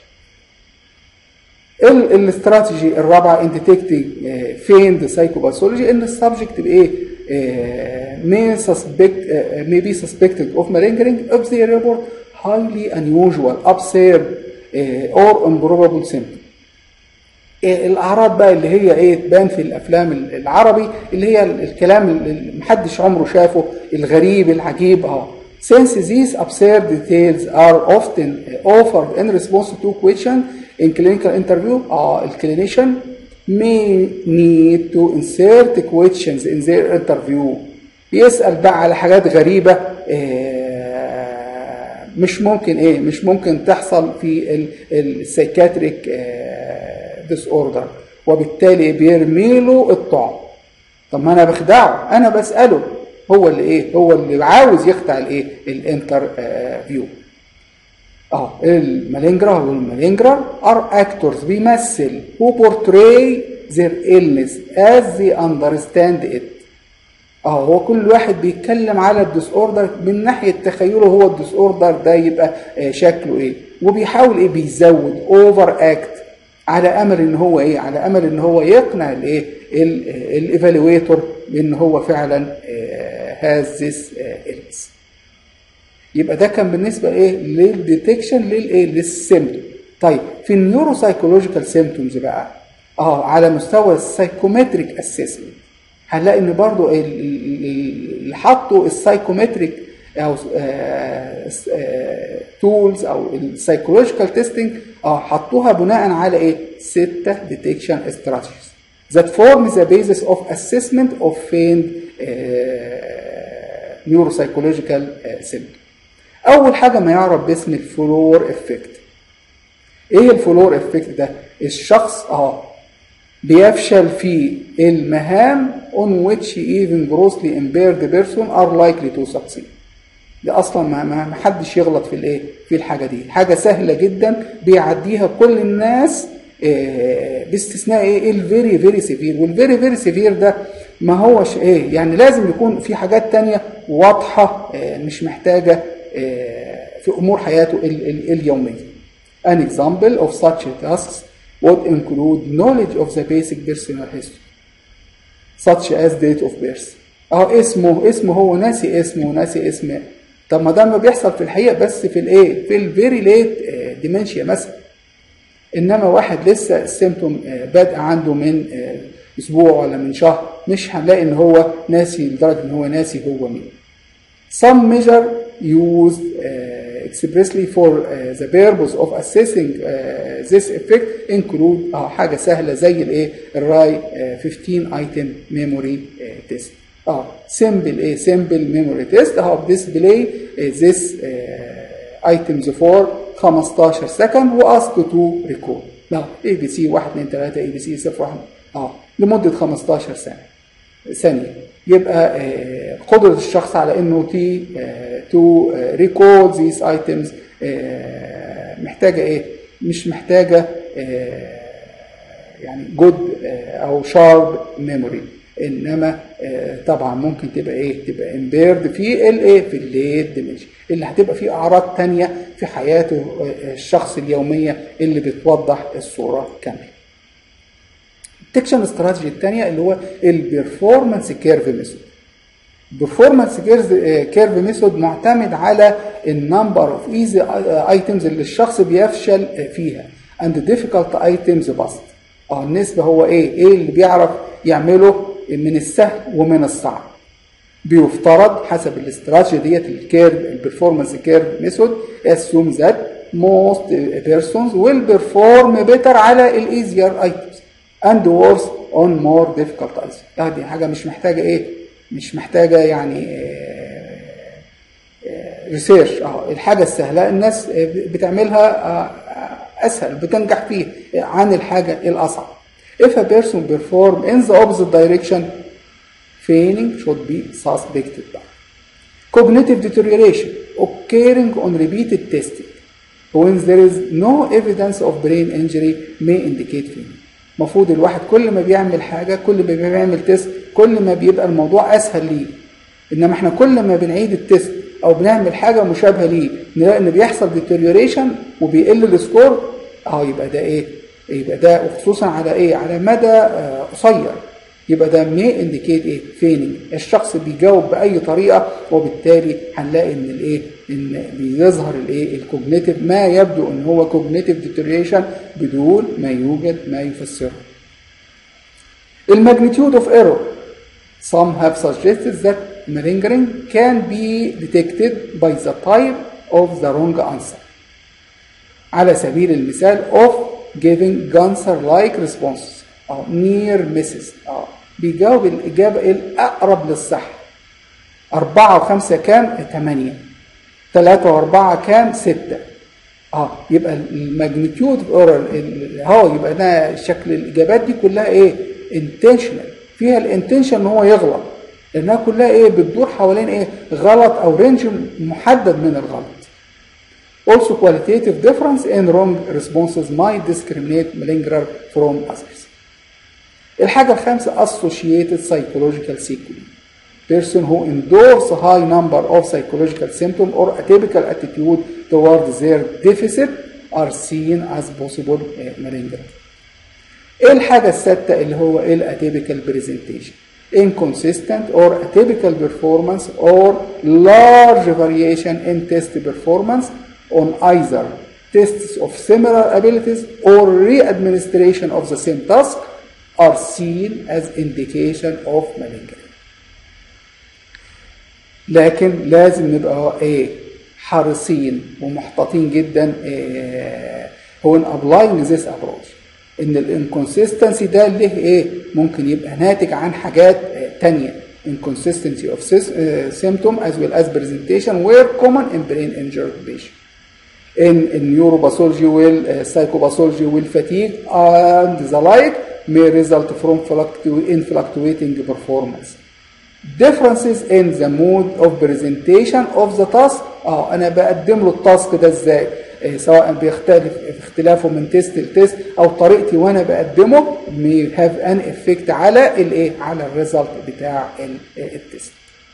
الاستراتيجي الرابعه in detecting uh, feigned psychopathology ان السبجكت بايه uh, may suspect uh, may be suspected of malingering if they report highly unusual absurd uh, or improbable symptom الاعراض بقى اللي هي ايه تبان في الافلام العربي اللي هي الكلام اللي محدش عمره شافه الغريب العجيب اه Since these absurd details are often offered in response to question in clinical interview, uh, the clinician may need to insert questions in their interview. يسأل بقى على حاجات غريبة آه مش ممكن ايه مش ممكن تحصل في السايكاتريك ديس اوردر وبالتالي بيرمي له الطعم طب ما انا بخدعه انا بساله هو اللي ايه هو اللي عاوز يخدع الايه الانتر فيو اه المالينجرا والمالينجرا ار اكتورز بيمثل who portray their illness as they understand it اه هو كل واحد بيتكلم على الديس اوردر من ناحيه تخيله هو الديس اوردر ده يبقى آه شكله ايه وبيحاول ايه بيزود اوفر اكت على امل ان هو ايه على امل ان هو يقنع الايه الايفالويتور بان هو فعلا هاز ذس illness يبقى ده كان بالنسبه ايه للديتكشن للايه للسيمتوم طيب في النيورو سايكولوجيكال سيمتومز بقى اه على مستوى السايكومتريك اسسمنت هنلاقي ان برضو اللي حطوا السايكومتريك او تولز او السايكولوجيكال تيستنج اه حطوها بناء على ايه؟ ستة ديتكشن استراتيجيز that form the basis of assessment of feigned uh, neuropsychological uh, symptom. أول حاجة ما يعرف باسم الفلور افكت. إيه الفلور افكت ده؟ الشخص اه بيفشل في المهام on which even grossly impaired person are likely to succeed دي اصلا ما ما حدش يغلط في الايه في الحاجه دي حاجه سهله جدا بيعديها كل الناس باستثناء ايه الفيري فيري سيفير والفيري فيري سيفير ده ما هوش ايه يعني لازم يكون في حاجات تانية واضحه مش محتاجه في امور حياته ال ال اليوميه An example of such tasks would include knowledge of the basic personal history such as date of birth اه اسمه اسمه هو ناسي اسمه ناسي اسم طب ما ده ما بيحصل في الحقيقه بس في الايه في الفيري ليت ديمنشيا مثلا انما واحد لسه السيمتوم بادئ عنده من اسبوع ولا من شهر مش هنلاقي ان هو ناسي لدرجه ان هو ناسي هو مين Some measure used uh, expressly for uh, the purpose of assessing uh, this effect include uh, حاجة سهلة زي الايه الراي uh, 15 item memory uh, test اه simple ايه simple memory test اهو display uh, this uh, items for 15 second واsk to recall لا اي بي سي 1 2 3 اي بي سي 0 1 اه لمدة 15 سنة ثانية يبقى قدرة الشخص على انه تي تو ريكورد ذيس ايتمز محتاجة ايه؟ مش محتاجة يعني جود او شارب ميموري انما طبعا ممكن تبقى ايه؟ تبقى امبيرد في الايه؟ في الليت ديمنشن اللي هتبقى فيه اعراض تانية في حياته الشخص اليومية اللي بتوضح الصورة كاملة. التكشن استراتيجي الثانيه اللي هو البرفورمانس كيرف ميثود البرفورمانس كيرف ميثود معتمد على النمبر اوف ايزي ايتمز اللي الشخص بيفشل فيها اند ديفيكالت ايتمز باست اه النسبه هو ايه ايه اللي بيعرف يعمله من السهل ومن الصعب بيفترض حسب الاستراتيجي ديت الكيرف البرفورمانس كيرف ميثود assume that most persons will perform better على الايزير ايتمز and worse on more difficult items دي حاجة مش محتاجة ايه مش محتاجة يعني ريسيرش اه الحاجة السهلة الناس بتعملها اسهل بتنجح فيه عن الحاجة الاصعب if a person perform in the opposite direction failing should be suspected by cognitive deterioration occurring on repeated testing when there is no evidence of brain injury may indicate failing المفروض الواحد كل ما بيعمل حاجه كل ما بيعمل تيست كل ما بيبقى الموضوع اسهل ليه انما احنا كل ما بنعيد التيست او بنعمل حاجه مشابهه ليه نلاقي ان بيحصل ديتيريوريشن وبيقل السكور اه يبقى ده ايه يبقى ده وخصوصا على ايه على مدى آه قصير يبقى ده مي انديكيت ايه فيننج الشخص بيجاوب باي طريقه وبالتالي هنلاقي ان الايه ان بيظهر الايه الكوجنيتيف ما يبدو ان هو كوجنيتيف ديتوريشن بدون ما يوجد ما يفسره الماجنتيود اوف ايرور some have suggested that malingering can be detected by the type of the wrong answer على سبيل المثال of giving answer like responses أو near misses أو بيجاوب الإجابة الأقرب للصح أربعة وخمسة كام؟ ثمانية ثلاثة وأربعة كام؟ ستة اه يبقى الماجنتيود اورال اه يبقى ده شكل الاجابات دي كلها ايه؟ انتشنال فيها الانتنشن ان هو يغلط لانها كلها ايه؟ بتدور حوالين ايه؟ غلط او رينج محدد من الغلط. Also qualitative difference in wrong responses might discriminate malingerer from others. الحاجة الخامسة associated psychological sequelae. Person who endorse a high number of psychological symptoms or atypical attitude towards their deficit are seen as possible malingerer. ايه الحاجة السادسة اللي هو ايه الاتيبيكال presentation inconsistent or atypical performance or large variation in test performance on either tests of similar abilities or re-administration of the same task are seen as indication of malingering. لكن لازم نبقى ايه حريصين ومحتاطين جدا إيه هو in applying this approach ان الانكونسستنسي ده له ايه ممكن يبقى ناتج عن حاجات إيه تانية inconsistency of symptom as well as presentation were common in brain injured patient in, in neuropathology will uh, psychopathology will fatigue and the like may result from fluctu- in fluctuating performance. differences in the mode of presentation of the task اه انا بقدم له التاسك ده ازاي إيه سواء بيختلف اختلافه من تيست لتيست او طريقتي وانا بقدمه may have an effect على الايه على الريزلت بتاع التيست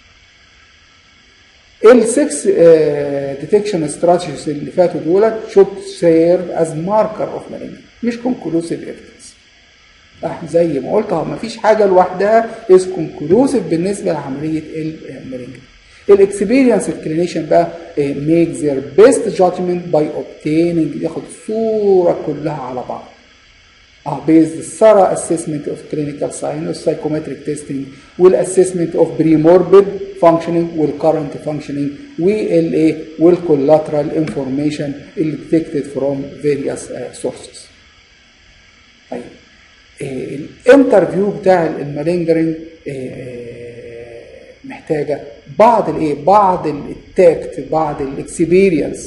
السكس ديتكشن استراتيجيز اللي فاتوا دولت should serve as marker of malignancy مش conclusive evidence اه زي ما قلت اهو مفيش حاجه لوحدها از كونكلوسيف بالنسبه لعمليه المرنج الاكسبيرينس الكلينيشن بقى ميك ذير بيست جادجمنت باي اوبتيننج ياخد الصوره كلها على بعض اه بيز الثرا اسسمنت اوف كلينيكال ساين والسايكومتريك تيستنج والاسسمنت اوف بري موربيد فانكشننج والكرنت فانكشننج والايه والكولاترال انفورميشن اللي ديتكتد فروم فيريوس سورسز طيب الانترفيو بتاع المالينجرنج محتاجه بعض الايه بعض التاكت بعض الاكسبيرينس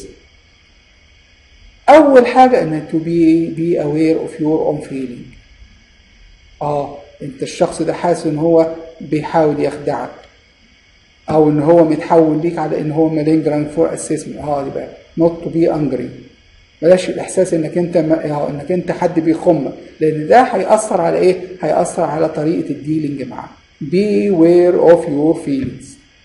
اول حاجه ان تو بي بي اوير اوف يور اون فيلينج اه انت الشخص ده حاسس ان هو بيحاول يخدعك او ان هو متحول ليك على ان هو مالينجرنج فور اسسمنت اه يبقى نوت تو بي انجري بلاش الاحساس انك انت ما انك انت حد بيخمك لان ده هياثر على ايه هياثر على طريقه الديلينج معاه be aware of your feelings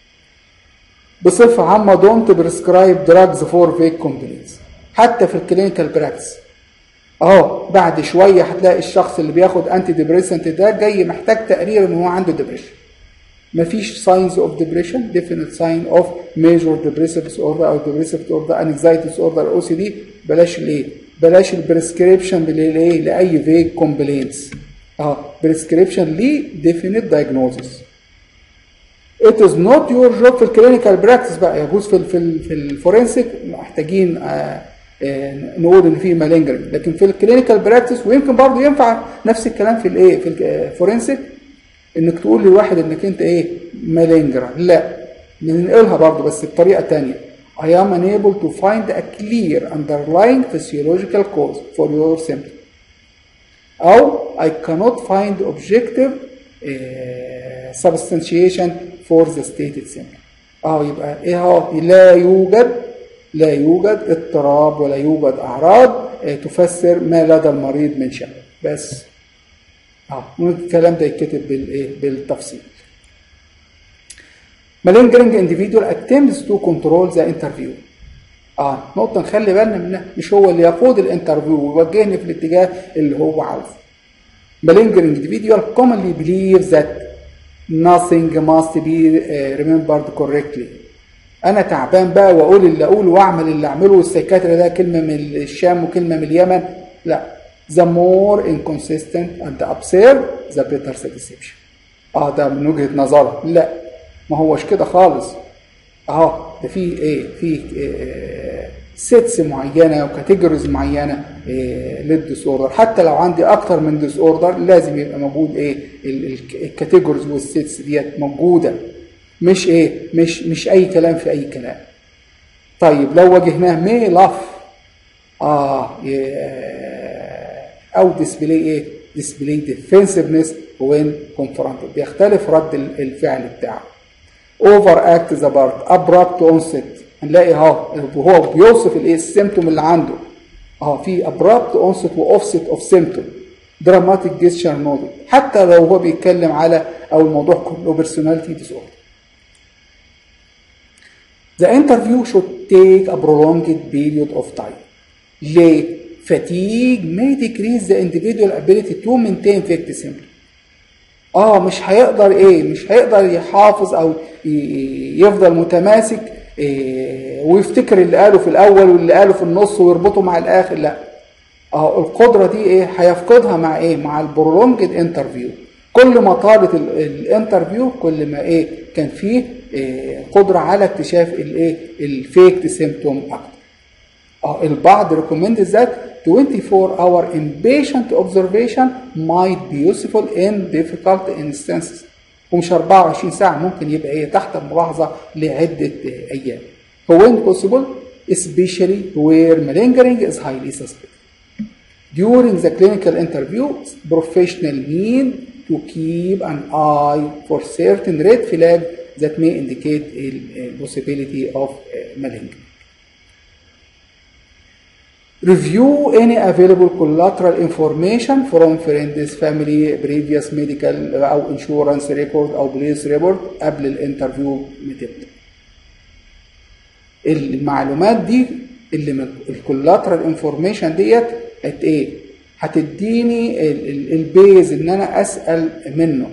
بصفه عامه don't prescribe drugs for fake complaints حتى في الكلينيكال براكتس اهو بعد شويه هتلاقي الشخص اللي بياخد انتي ديبريسنت ده جاي محتاج تقرير ان هو عنده ديبريشن مفيش signs of depression definite sign of major depressive disorder او depressive disorder anxiety disorder OCD بلاش الايه بلاش البريسكريبشن للايه لاي فيج كومبلينتس اه بريسكريبشن ليه definite diagnosis it is not your job في الكلينيكال براكتس بقى يجوز في ال في ال في الفورنسيك محتاجين آه آه نقول ان في مالينجرنج لكن في الكلينيكال براكتس ويمكن برضه ينفع نفس الكلام في الايه في الفورنسيك انك تقول لواحد انك انت ايه مالينجرا لا ننقلها برضه بس بطريقه تانية I am unable to find a clear underlying physiological cause for your symptom أو I cannot find objective uh, substantiation for the stated symptom أو يبقى إيه هو لا يوجد لا يوجد اضطراب ولا يوجد أعراض uh, تفسر ما لدى المريض من شأن بس اه الكلام ده يتكتب بالايه بالتفصيل malingering individual attempts to control the interview اه نقطه نخلي بالنا منها مش هو اللي يقود الانترفيو ويوجهني في الاتجاه اللي هو عاوزه malingering individual commonly believes that nothing must be uh, remembered correctly انا تعبان بقى واقول اللي اقوله واعمل اللي اعمله والسيكاتري ده كلمه من الشام وكلمه من اليمن لا the more inconsistent and absurd the better satisfaction اه ده من وجهه نظرها لا ما هوش كده خالص اه ده في ايه في إيه سيتس معينه وكاتيجوريز معينه إيه للديس اوردر حتى لو عندي اكتر من ديس اوردر لازم يبقى موجود ايه الكاتيجوريز والسيتس ديت موجوده مش ايه مش مش اي كلام في اي كلام طيب لو واجهناه مي لاف اه او ديسبلاي ايه ديسبلاي ديفنسفنس وين كونفرونتد بيختلف رد الفعل بتاعه اوفر اكت ذا بارت ابرابت اونست هنلاقي اهو وهو بيوصف الايه السيمتوم اللي عنده اه في ابرابت اونست واوفست اوف سيمتوم دراماتيك جيستشر نودل حتى لو هو بيتكلم على او الموضوع كله بيرسوناليتي ديس اوردر The interview should take a prolonged period of time. ليه؟ fatigue may decrease the individual ability to maintain fake symptom. اه مش هيقدر ايه مش هيقدر يحافظ او يفضل متماسك إيه ويفتكر اللي قاله في الاول واللي قاله في النص ويربطه مع الاخر لا اه القدره دي ايه هيفقدها مع ايه مع البرولونجد انترفيو كل ما طالت الانترفيو كل ما ايه كان فيه إيه قدره على اكتشاف الايه الفيك سيمتوم اكتر اه البعض recommend that 24 hour inpatient observation might be useful in difficult instances ومش 24 ساعة ممكن يبقى ايه تحت الملاحظة لعدة أيام. when possible especially where malingering is highly suspect. During the clinical interview, professional need to keep an eye for certain red flags that may indicate a, a possibility of uh, malignancy. Review any available collateral information from friends, family, previous medical أو insurance record أو police report قبل الانترفيو ما تبدأ. المعلومات دي اللي من الكولاترال انفورميشن ديت هت ايه؟ هتديني ال- ال- البيز ان انا اسال منه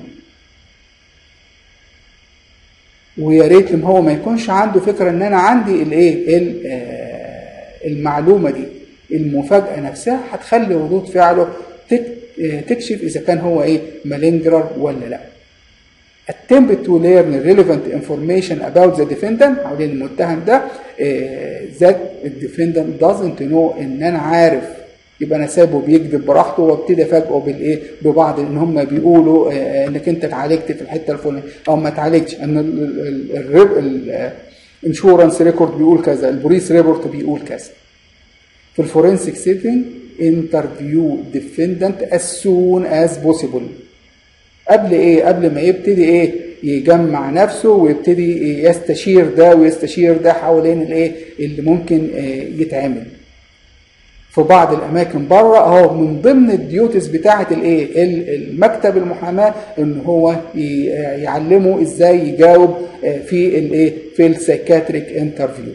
ويا ريت لما هو ما يكونش عنده فكره ان انا عندي الايه ال- آه، المعلومه دي المفاجاه نفسها هتخلي ردود فعله تك- آه، تكشف اذا كان هو ايه مالينجرر ولا لا attempt to learn relevant information about the defendant حوالين المتهم ده آه، that the defendant doesn't know ان انا عارف يبقى انا سايبه بيكذب براحته وابتدي افاجئه بالايه ببعض ان هم بيقولوا آه، انك انت اتعالجت في الحته الفلانيه او ما اتعالجتش ان الانشورنس ريكورد بيقول كذا البوليس ريبورت بيقول كذا في الفورنسيك سيتنج انترفيو ديفندنت as soon as possible قبل ايه قبل ما يبتدي ايه يجمع نفسه ويبتدي يستشير ده ويستشير ده حوالين الايه اللي ممكن آه، يتعمل في بعض الاماكن بره اهو من ضمن الديوتس بتاعه الايه ال- المكتب المحاماه ان هو ي- يعلمه ازاي يجاوب آه، في الايه في السايكاتريك انترفيو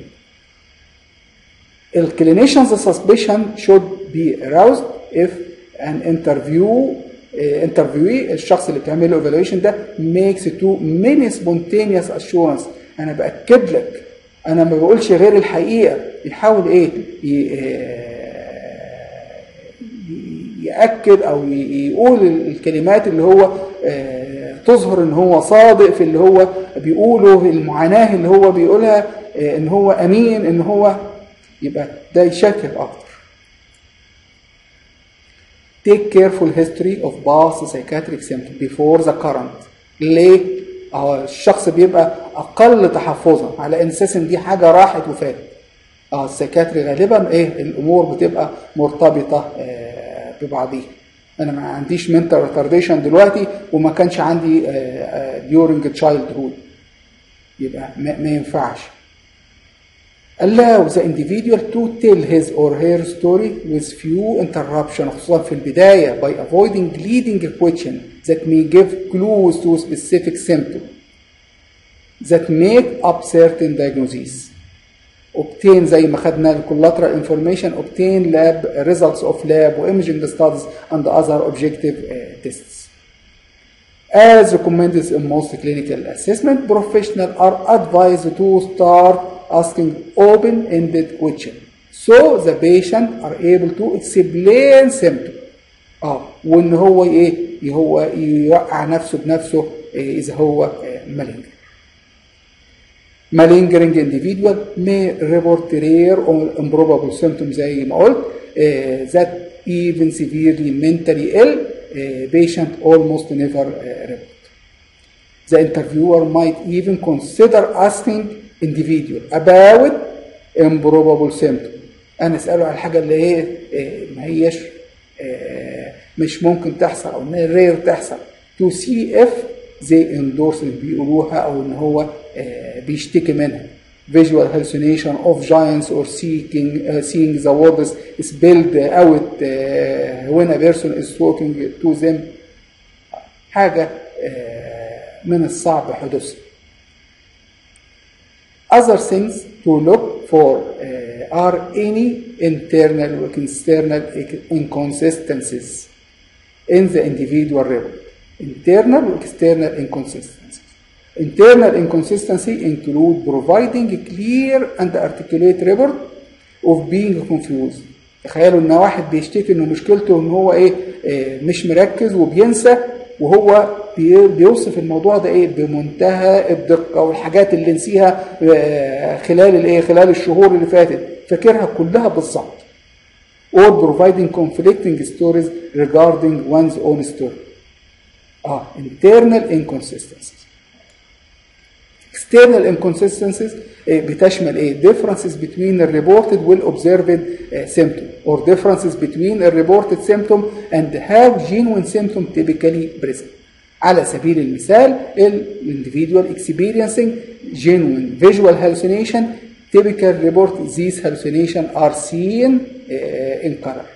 الكلينيشنز suspicion should be aroused if an interview uh, interviewee الشخص اللي بتعمل له evaluation ده makes too many spontaneous assurance انا باكد لك انا ما بقولش غير الحقيقه يحاول ايه ي- آه، ياكد او ي- يقول الكلمات اللي هو آه، تظهر ان هو صادق في اللي هو بيقوله المعاناه اللي هو بيقولها آه، ان هو امين ان هو يبقى ده يشكك اكتر take careful history of past psychiatric symptoms before the current ليه؟ اه الشخص بيبقى اقل تحفظا على ان اساس ان دي حاجه راحت وفاتت اه السيكاتري غالبا ايه الامور بتبقى مرتبطه آه ببعضيها انا ما عنديش mental retardation دلوقتي وما كانش عندي آه آه during childhood يبقى ما, ما ينفعش allow the individual to tell his or her story with few interruption خصوصا في البداية by avoiding leading question that may give clues to specific symptom that make up certain diagnoses obtain زي ما خدنا ال collateral information obtain lab results of lab و imaging studies and other objective uh, tests As recommended in most clinical assessment, professionals are advised to start asking open-ended questions so the patient are able to explain symptoms. اه وان هو ايه هو يوقع نفسه بنفسه إيه اذا هو مالينجر. malingering individual may report rare or improbable symptoms زي ما قلت uh, that even severely mentally ill uh, patient almost never uh, report. The interviewer might even consider asking individual about improbable symptoms. أنا أسأله على الحاجة اللي هي uh, ما هيش uh, مش ممكن تحصل أو إن رير تحصل to see if they endorse اللي بيقولوها أو إن هو uh, بيشتكي منها visual hallucination of giants or seeking uh, seeing the words spelled out uh, when a person is talking to them حاجة uh, من الصعب حدوثها. Other things to look for uh, are any internal or external inconsistencies in the individual report. Internal or external inconsistencies. Internal inconsistency include providing a clear and articulate report of being confused. تخيلوا ان واحد بيشتكي انه مشكلته ان هو ايه, إيه مش مركز وبينسى وهو بيوصف الموضوع ده ايه بمنتهى الدقه والحاجات اللي نسيها خلال الايه خلال الشهور اللي فاتت فاكرها كلها بالظبط or providing conflicting stories regarding one's own story اه internal inconsistencies external inconsistencies إيه بتشمل ايه differences between the reported والobserved uh, symptom or differences between the reported symptom and how genuine symptom typically present على سبيل المثال ال individual experiencing genuine visual hallucination typical report these hallucination are seen uh, in color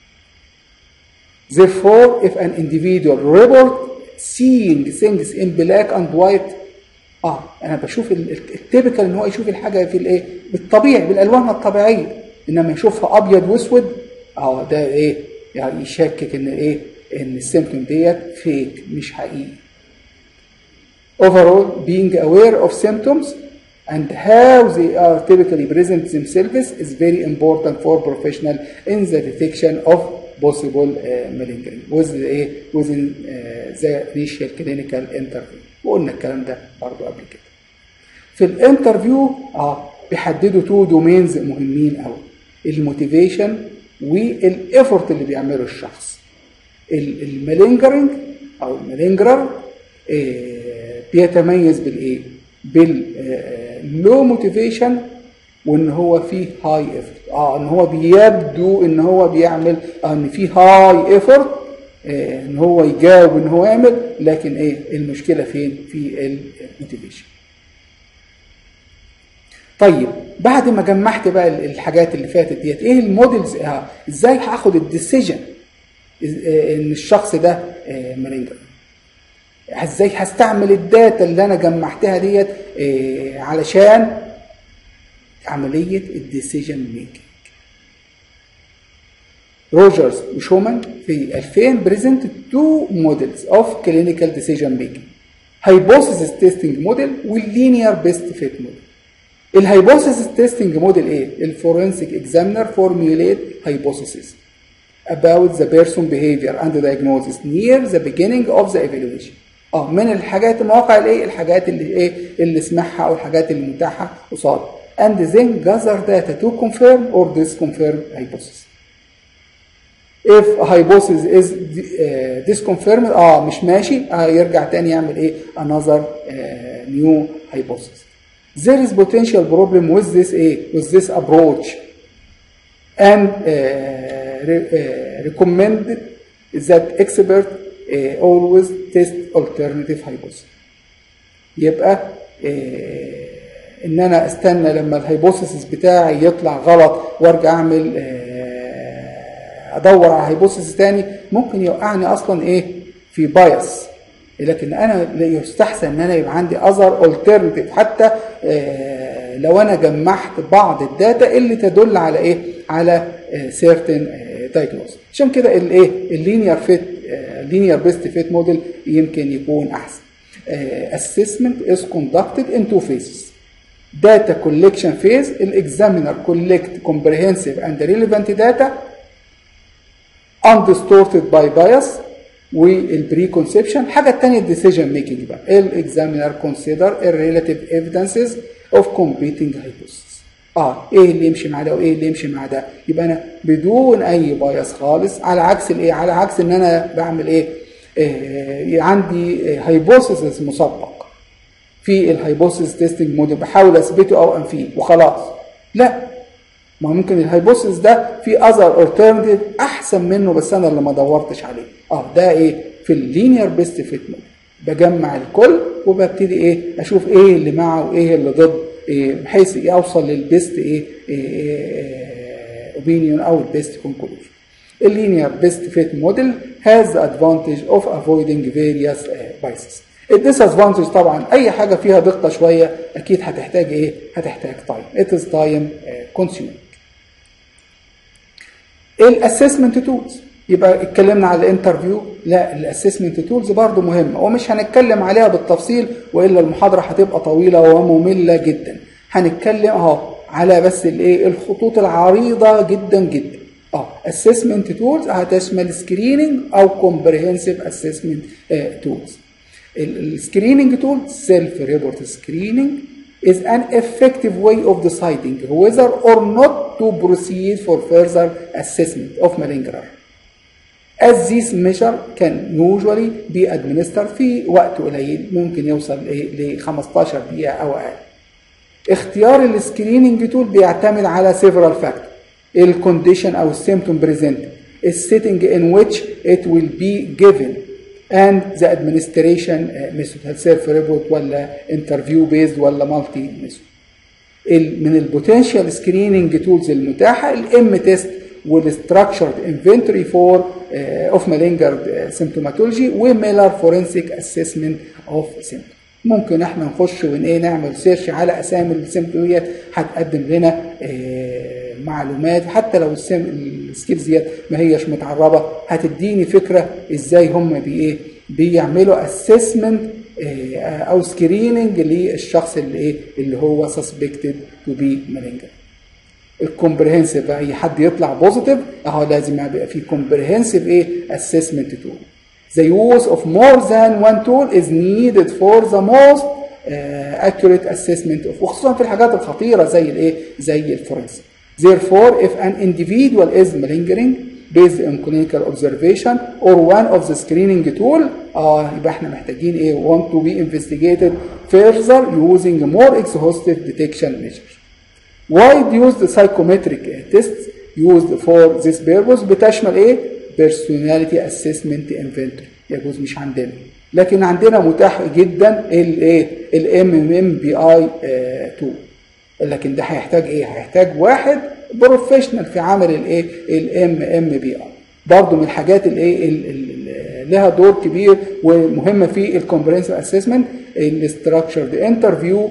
Therefore, if an individual report seeing things in black and white اه انا بشوف التيبيكال ان هو يشوف الحاجه في الايه بالطبيعي بالالوان الطبيعيه انما يشوفها ابيض واسود اه ده ايه يعني يشكك ان ايه ان السيمتوم ديت فيك مش حقيقي overall being aware of symptoms and how they are typically present themselves is very important for professional in the detection of possible uh, malingering with ايه within uh, the initial clinical interview وقلنا الكلام ده برضه قبل كده في الانترفيو اه بيحددوا تو دومينز مهمين قوي الموتيفيشن والايفورت اللي بيعمله الشخص المالينجرنج او المالينجرر آه بيتميز بالايه باللو موتيفيشن وان هو فيه هاي ايفورت اه ان هو بيبدو ان هو بيعمل آه ان فيه هاي ايفورت آه ان هو يجاوب ان هو يعمل لكن ايه المشكله فين في الموتيفيشن طيب بعد ما جمعت بقى الحاجات اللي فاتت ديت ايه المودلز آه ازاي هاخد الديسيجن ان الشخص ده آه مالينجر ازاي هستعمل الداتا اللي انا جمعتها ديت آه علشان عمليه الديسيجن ميكنج روجرز وشومان في 2000 بريزنت تو موديلز اوف كلينيكال ديسيجن ميكنج هايبوثيسيس تيستنج موديل واللينير بيست فيت موديل الهايبوثيسيس تيستنج موديل ايه الفورنسيك اكزامينر فورميوليت هايبوثيسيس about the person behavior and the diagnosis near the beginning of the evaluation اه من الحاجات المواقع الايه الحاجات اللي ايه اللي سمعها او الحاجات اللي متاحه قصاد and then gather data to confirm or disconfirm hypothesis if a hypothesis is uh, disconfirmed اه مش ماشي آه يرجع تاني يعمل ايه another uh, new hypothesis there is potential problem with this ايه with this approach and uh, re, uh, recommended that expert uh, always test alternative hypothesis يبقى uh, ان انا استنى لما الهيبوثيسيس بتاعي يطلع غلط وارجع اعمل ادور على هيبوثيسيس تاني ممكن يوقعني اصلا ايه في بايس لكن انا يستحسن ان انا يبقى عندي اذر الترناتيف حتى لو انا جمعت بعض الداتا اللي تدل على ايه على سيرتن دايجنوز عشان كده الايه اللينير فيت لينير بيست فيت موديل يمكن يكون احسن assessment is conducted in two phases data collection phase الاكزامينر collect comprehensive and relevant data undistorted by bias والبريكونسبشن الحاجه الثانيه الديسيجن ميكنج بقى الاكزامينر consider relative evidences of competing hypotheses اه ايه اللي يمشي مع ده وايه اللي يمشي مع ده يبقى انا بدون اي بايس خالص على عكس الايه على عكس ان انا بعمل ايه آه عندي هايبوثيسز مسبق في الهايبوثيسز تيستنج موديل بحاول اثبته او انفيه وخلاص لا ما ممكن الهايبوثيسز ده في اذر الترناتيف احسن منه بس انا اللي ما دورتش عليه اه ده ايه في اللينير بيست فيت موديل بجمع الكل وببتدي ايه اشوف ايه اللي معه وايه اللي ضد إيه بحيث إيه اوصل للبيست ايه, اوبينيون او البيست كونكلوجن اللينير بيست فيت موديل has the advantage of avoiding various uh, biases الديسادفانتج طبعا اي حاجه فيها دقه شويه اكيد هتحتاج ايه هتحتاج تايم it is time consuming الاسسمنت تولز يبقى اتكلمنا على الانترفيو لا الاسسمنت تولز برضو مهمه ومش هنتكلم عليها بالتفصيل والا المحاضره هتبقى طويله وممله جدا هنتكلم اهو على بس الايه الخطوط العريضه جدا جدا اه اسسمنت تولز هتشمل سكريننج او كومبريهنسيف اسسمنت تولز السكريننج تول سيلف ريبورت سكريننج is an effective way of deciding whether or not to proceed for further assessment of malingerer. as this measure can usually be administered في وقت قليل ممكن يوصل ل 15 دقيقة أو أقل. اختيار السكريننج تول بيعتمد على several factors الكونديشن أو السيمتوم بريزنت السيتنج in which it will be given and the administration method هل سيلف ريبورت ولا انترفيو بيزد ولا مالتي ميثود من البوتنشال سكريننج تولز المتاحه الام تيست والستراكشرد انفنتوري فور اوف مالينجر سيمتوماتولوجي وميلر فورنسيك اسسمنت اوف سيمتوم ممكن احنا نخش ون ايه نعمل سيرش على اسامي السيمتوميات هتقدم لنا اه معلومات حتى لو السكيلز ديت ما هيش متعربه هتديني فكره ازاي هم بي ايه بيعملوا اسسمنت او سكريننج للشخص اللي ايه اللي هو سسبكتد تو بي مالينجر الكومبريهنسيف اي حد يطلع بوزيتيف اهو لازم يبقى في كومبريهنسيف ايه اسسمنت تول The use of more than one tool is needed for the most uh, accurate assessment of وخصوصا في الحاجات الخطيره زي الايه زي الفورنسيك Therefore, if an individual is malingering based on clinical observation or one of the screening tool, اه يبقى احنا محتاجين ايه want to be investigated further using more exhaustive detection measures. Wide used psychometric tests used for this purpose بتشمل ايه؟ personality assessment inventory يجوز مش عندنا لكن عندنا متاح جدا الايه؟ الام ام بي اي 2 لكن ده هيحتاج ايه؟ هيحتاج واحد بروفيشنال في عمل الايه؟ الام ام بي اي. برضه من الحاجات الايه اللي لها دور كبير ومهمه في الكومبرينسيف اسسمنت الاستراكشرد انترفيو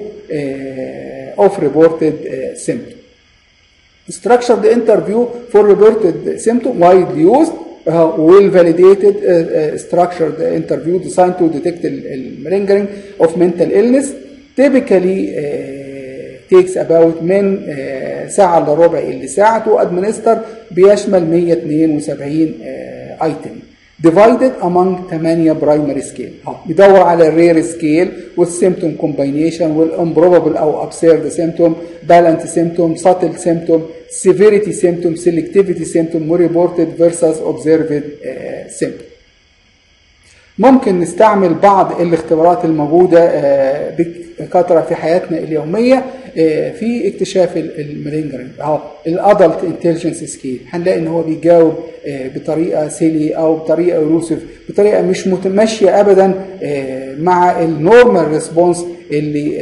اوف ريبورتد سيمتوم. Structured interview for reported symptom widely used uh, well validated uh, uh, structured interview designed to detect malingering of mental illness typically takes about من ساعة إلا ربع إلى ساعة تو administer بيشمل 172 ايتم divided among 8 primary scale بيدور على الرير سكيل والسيمتوم كومباينيشن والامبروبابل او absurd symptom balance symptom subtle symptom severity symptom selectivity symptom reported versus observed symptom ممكن نستعمل بعض الاختبارات الموجودة بكثرة في حياتنا اليومية في اكتشاف المالينجرنج اهو الادلت انتليجنس سكيل هنلاقي ان هو بيجاوب بطريقه سيلي او بطريقه يوسف بطريقه مش متماشيه ابدا مع النورمال ريسبونس اللي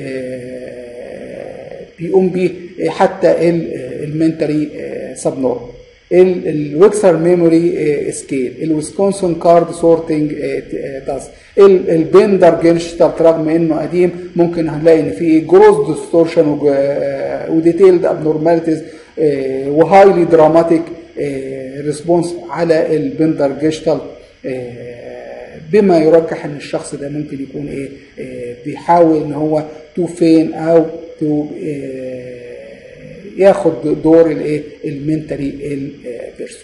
بيقوم بيه حتى المنتري سب نورمال الويكسر ميموري سكيل الويسكونسن كارد سورتنج داز البندر جيرشتالت رغم انه قديم ممكن هنلاقي ان في جروس ديستورشن وديتيلد ابنورماليتيز وهايلي دراماتيك ريسبونس على البندر جيرشتالت بما يرجح ان الشخص ده ممكن يكون ايه بيحاول ان هو تو فين او تو ياخد دور الايه المنتري البيرسون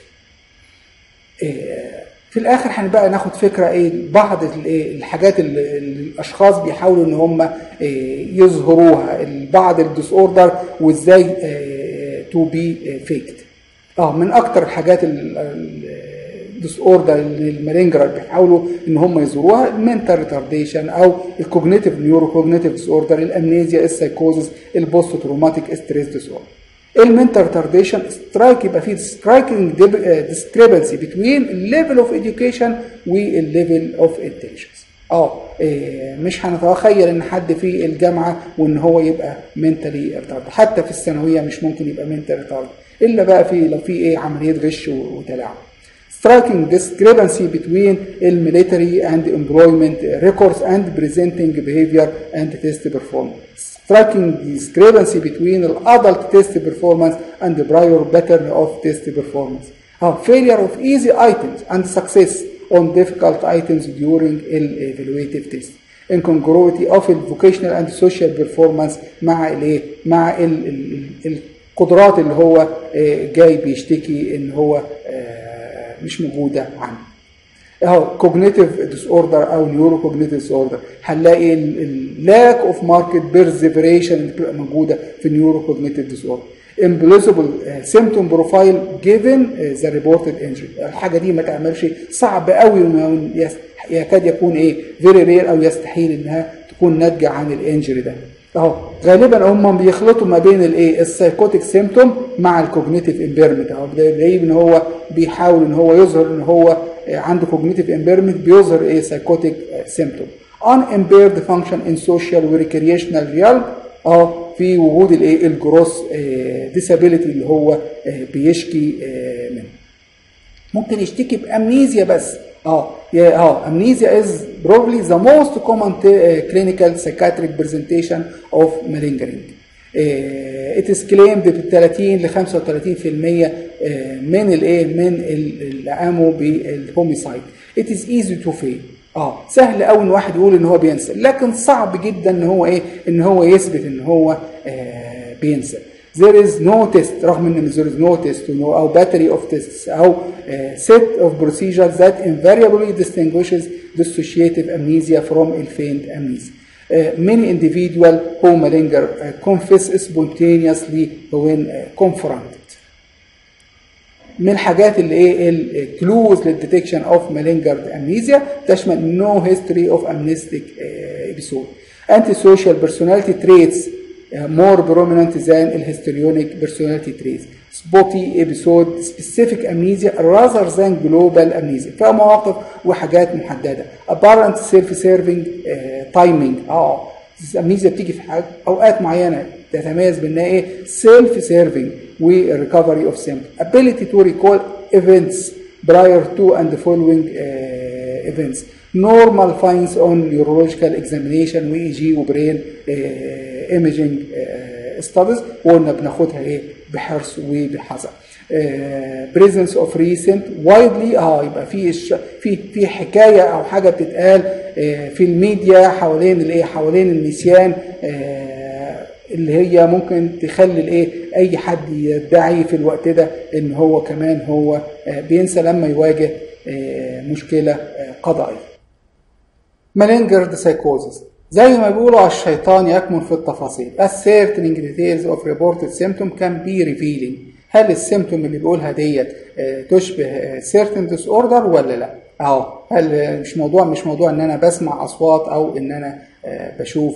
في الاخر هنبقى ناخد فكره ايه بعض الايه الحاجات اللي الاشخاص بيحاولوا ان هم يظهروها بعض الديس اوردر وازاي تو بي فيكت اه من اكتر الحاجات الديس اوردر اللي المالينجرال بيحاولوا ان هم يظهروها المنتال ريتارديشن او الكوجنيتيف نيورو كوجنيتيف ديس اوردر الامنيزيا السايكوزس البوست تروماتيك ستريس ديس اوردر المنتال ريتارديشن سترايك يبقى فيه سترايكنج discrepancy between الليفل اوف education والليفل اوف intelligence اه إيه مش هنتخيل ان حد في الجامعه وان هو يبقى منتالي ريتارد حتى في الثانويه مش ممكن يبقى منتال ريتارد الا بقى في لو في ايه عمليه غش وتلاعب striking discrepancy between military and employment records and presenting behavior and test performance. Striking discrepancy between the adult test performance and the prior pattern of test performance. Uh, failure of easy items and success on difficult items during evaluative test. Incongruity of vocational and social performance مع الايه؟ مع ال ال ال القدرات اللي هو جاي بيشتكي ان هو مش موجوده عنده. اهو كوجنيتيف ديس اوردر او نيورو كوجنيتيف ديس اوردر هنلاقي اللاك اوف ماركت بيرزيفريشن اللي بتبقى موجوده في النيورو كوجنيتيف ديس اوردر implausible symptom profile given the reported injury الحاجه دي ما تعملش صعب قوي يكاد يكون ايه فيري رير او يستحيل انها تكون ناتجه عن الانجري ده اهو غالبا هم بيخلطوا ما بين الايه السايكوتيك سيمتوم مع الكوجنيتيف امبيرمنت اهو بلاقيه ان هو بيحاول ان هو يظهر ان هو عنده كوجنيتيف امبيرمنت بيظهر ايه سايكوتيك سيمتوم unimpaired function in social و recreational realm اه في وجود الايه الجروس ديسابيليتي اللي هو بيشكي منه ممكن يشتكي بامنيزيا بس اه اه amnesia is probably the most common clinical psychiatric presentation of malingering it is claimed ب 30 ل 35% من الايه من اللي قاموا بالهوميسايد it is easy to fail اه سهل قوي ان واحد يقول ان هو بينسى لكن صعب جدا ان هو ايه ان هو يثبت ان هو آه بينسى there is no test رغم ان there is no test او battery of tests او uh, set of procedures that invariably distinguishes dissociative amnesia from feigned amnesia. Uh, many individuals who malinger uh, confess spontaneously when uh, confronted. من الحاجات اللي ايه الكلوز للديتكشن اوف مالينجرد امنيزيا تشمل نو هيستوري اوف امنستيك ابيسود انتي سوشيال بيرسوناليتي تريتس more prominent than الهستوريونيك personality traits spotty episode specific amnesia rather than global amnesia فيها مواقف وحاجات محددة apparent self-serving uh, timing اه الامنيزيا بتيجي في حاجات اوقات معينه تتميز بانها ايه self serving و recovery of symptoms ability to recall events prior to and following uh, events normal finds on neurological examination و اي جي وبرين ايميجنج ستاديز وقلنا بناخدها ايه بحرص وبحذر بريزنس اوف ريسنت وايدلي اه يبقى في الش... في في حكايه او حاجه بتتقال آه في الميديا حوالين الايه حوالين النسيان آه اللي هي ممكن تخلي الايه اي حد يدعي في الوقت ده ان هو كمان هو آه بينسى لما يواجه مشكله قضائيه مالينجرد سايكوزس زي ما بيقولوا على الشيطان يكمن في التفاصيل ascertaining details of reported symptom can be revealing هل السيمتوم اللي بيقولها ديت تشبه certain disorder ولا لا اهو هل مش موضوع مش موضوع ان انا بسمع اصوات او ان انا بشوف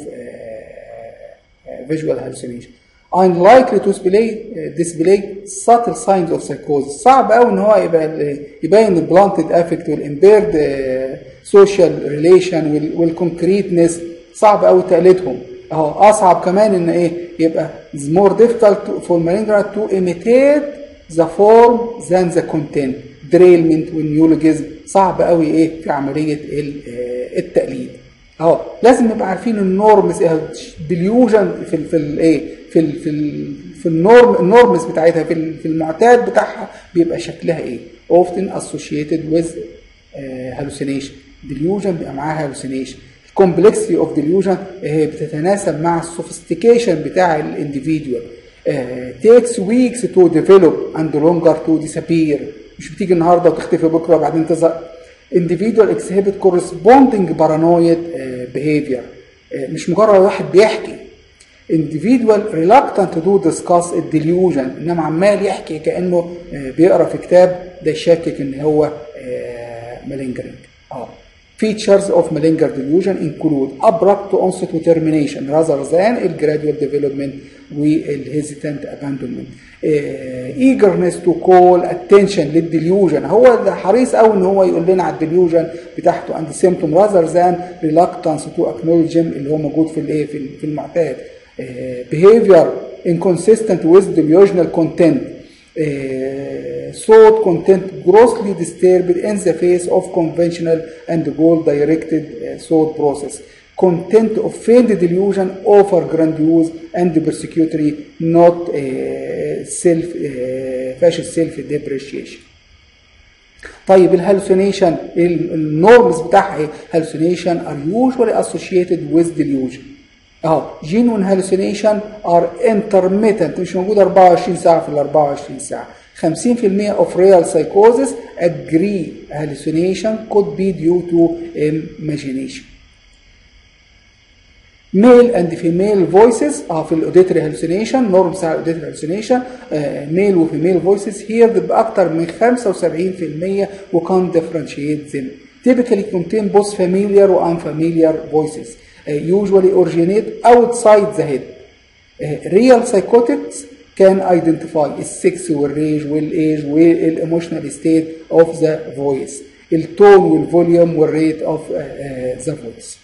visual hallucination unlikely to display display subtle signs of psychosis صعب قوي ان هو يبقى يبين البلانتد افكت والامبيرد سوشيال ريليشن والكونكريتنس صعب قوي تقليدهم اهو اصعب كمان ان ايه يبقى more difficult for malingering to imitate the form than the content derailment والنيولوجيزم صعب قوي ايه في عمليه التقليد اهو لازم نبقى عارفين النورمز ديليوجن في ال في الايه في ال في ال في النورم النورمز بتاعتها في في المعتاد بتاعها بيبقى شكلها ايه often associated with uh, hallucination delusion بيبقى معاها hallucination complexity of delusion بتتناسب مع السوفيستيكيشن بتاع الانديفيدوال takes weeks to develop and longer to disappear مش بتيجي النهارده وتختفي بكره وبعدين تظهر individual exhibit corresponding paranoid behavior مش مجرد واحد بيحكي individual reluctant to discuss الديليوجن انما عمال يحكي كانه بيقرا في كتاب ده يشكك ان هو مالينجرينج اه Features of Malinger delusion include abrupt onset to termination rather than a gradual development والhesitant abandonment. Uh, eagerness to call attention للديليوجن هو حريص قوي ان هو يقول لنا على الديليوجن بتاعته and symptom rather than reluctance to acknowledge him اللي هو موجود في الايه في المعتاد. Uh, behavior inconsistent with delusional content. Uh, thought content grossly disturbed in the face of conventional and goal-directed uh, thought process. Content of feigned delusion offer grandiose and persecutory, not uh, self uh, fascist self-depreciation. طيب الهلوسينيشن النورمز بتاعها ايه؟ hallucination are usually associated with delusion. اهو genuine hallucination are intermittent مش موجود 24 ساعه في ال 24 ساعه 50% of real psychosis agree hallucination could be due to imagination male and female voices اه في الاوديتري hallucination نورم بتاع الاوديتري hallucination آه male وفيميل voices here بأكتر من 75% وكان differentiate them typically contain both familiar و unfamiliar voices uh, usually originate outside the head uh, real psychotics can identify السكس والريج والايج والايموشنال ستيت اوف ذا فويس التون والفوليوم والريت اوف ذا فويس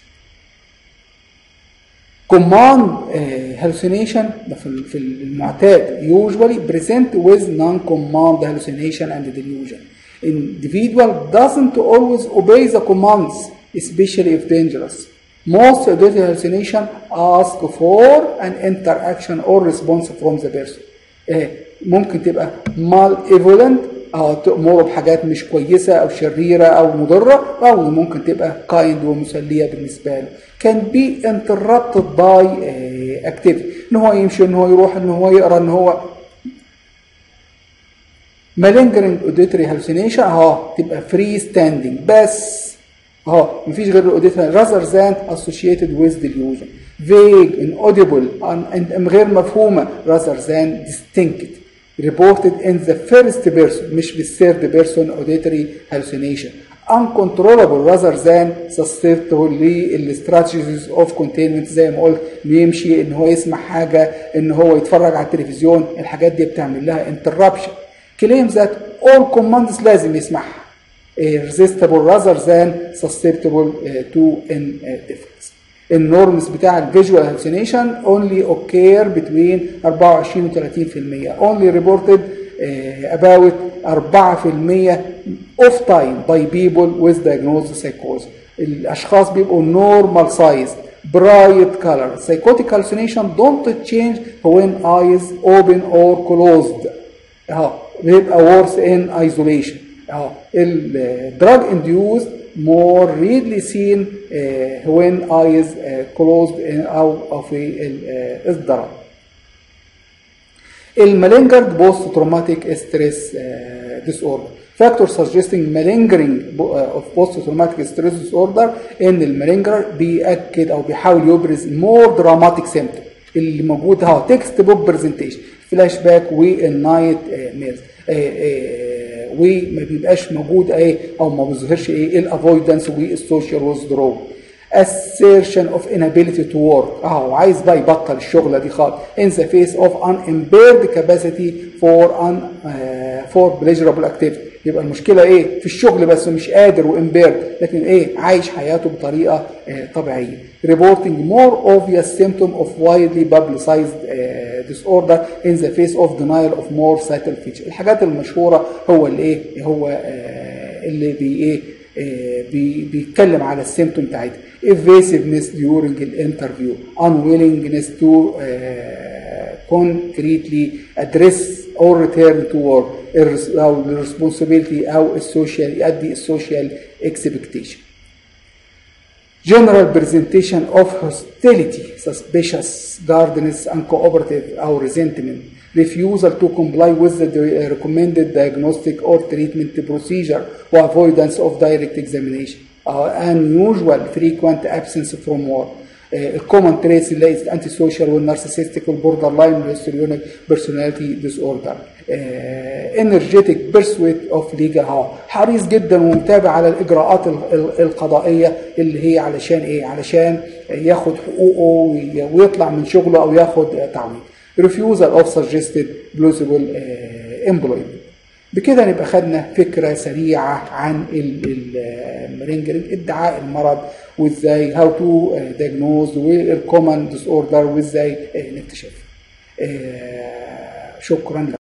command uh, hallucination في في المعتاد usually present with non-command hallucination and delusion. Individual doesn't always obey the commands, especially if dangerous. Most auditory hallucination ask for an interaction or response from the person. uh, ممكن تبقى malevolent أو تأمره بحاجات مش كويسة أو شريرة أو مضرة أو ممكن تبقى kind ومسلية بالنسبة له. can be interrupted by uh, activity إن هو يمشي إن هو يروح إن هو يقرأ إن هو malingering auditory hallucination أهو تبقى free standing بس أهو مفيش غير الاوديتري rather than associated with delusion vague inaudible and غير مفهومة rather than distinct reported in the first person مش بالثird person auditory hallucination uncontrollable rather than susceptible للstrategies of containment زي ما قلت يمشي ان هو يسمع حاجة ان هو يتفرج على التلفزيون الحاجات دي بتعمل لها interruption claims that all commands لازم يسمعها resistible rather than susceptible to indifference النورمز بتاع الفيجوال هالوسينيشن only occur between 24 و 30% only reported uh, about 4% of time by people with diagnosed psychosis الاشخاص بيبقوا normal sized bright color psychotic hallucination don't change when eyes open or closed اهو بيبقى worse in isolation اهو الدراج induced more readily seen uh, when eyes uh, closed in او او في الضرر. المالينجرد بوست تروماتيك ستريس ديس اوردر فاكتور suggesting malingering of post traumatic stress disorder ان المالينجر بيأكد او بيحاول يبرز more dramatic symptom اللي موجود اهو تكست بوك برزنتيشن فلاش باك والنايت ميرز وما بيبقاش موجود ايه او ما بيظهرش ايه الافويدنس والسوشيال ويزدرو assertion of inability to work اه عايز بقى يبطل الشغله دي خالص in the face of unimpaired capacity for un, uh, for pleasurable activity يبقى المشكله ايه في الشغل بس مش قادر وامبيرد لكن ايه عايش حياته بطريقه آه طبيعيه reporting more obvious symptom of widely publicized uh, disorder in the face of denial of more subtle feature الحاجات المشهوره هو اللي ايه هو آه اللي بي ايه آه بي بيتكلم على السيمتوم بتاعتها evasiveness during الانترفيو unwillingness to concretely address or return to work او الريسبونسبيلتي او السوشيال يؤدي السوشيال اكسبكتيشن general presentation of hostility suspicious guardedness uncooperative او resentment refusal to comply with the recommended diagnostic or treatment procedure or avoidance of direct examination uh, unusual frequent absence from work الكومن تريس اللي هي الانتي سوشيال والنارسيسستيك والبوردر لاين والهيستوريونيك بيرسوناليتي ديس اوردر انرجيتك بيرسويت اوف ليجا هاو حريص جدا ومتابع على الاجراءات القضائيه اللي هي علشان ايه علشان ياخد حقوقه ويطلع من شغله او ياخد تعويض refusal of suggested plausible employment بكده نبقى خدنا فكره سريعه عن المرينجرينج ادعاء المرض وازاي هاو تو دايجنوز والكومن ديس اوردر وازاي نكتشفها شكرا لك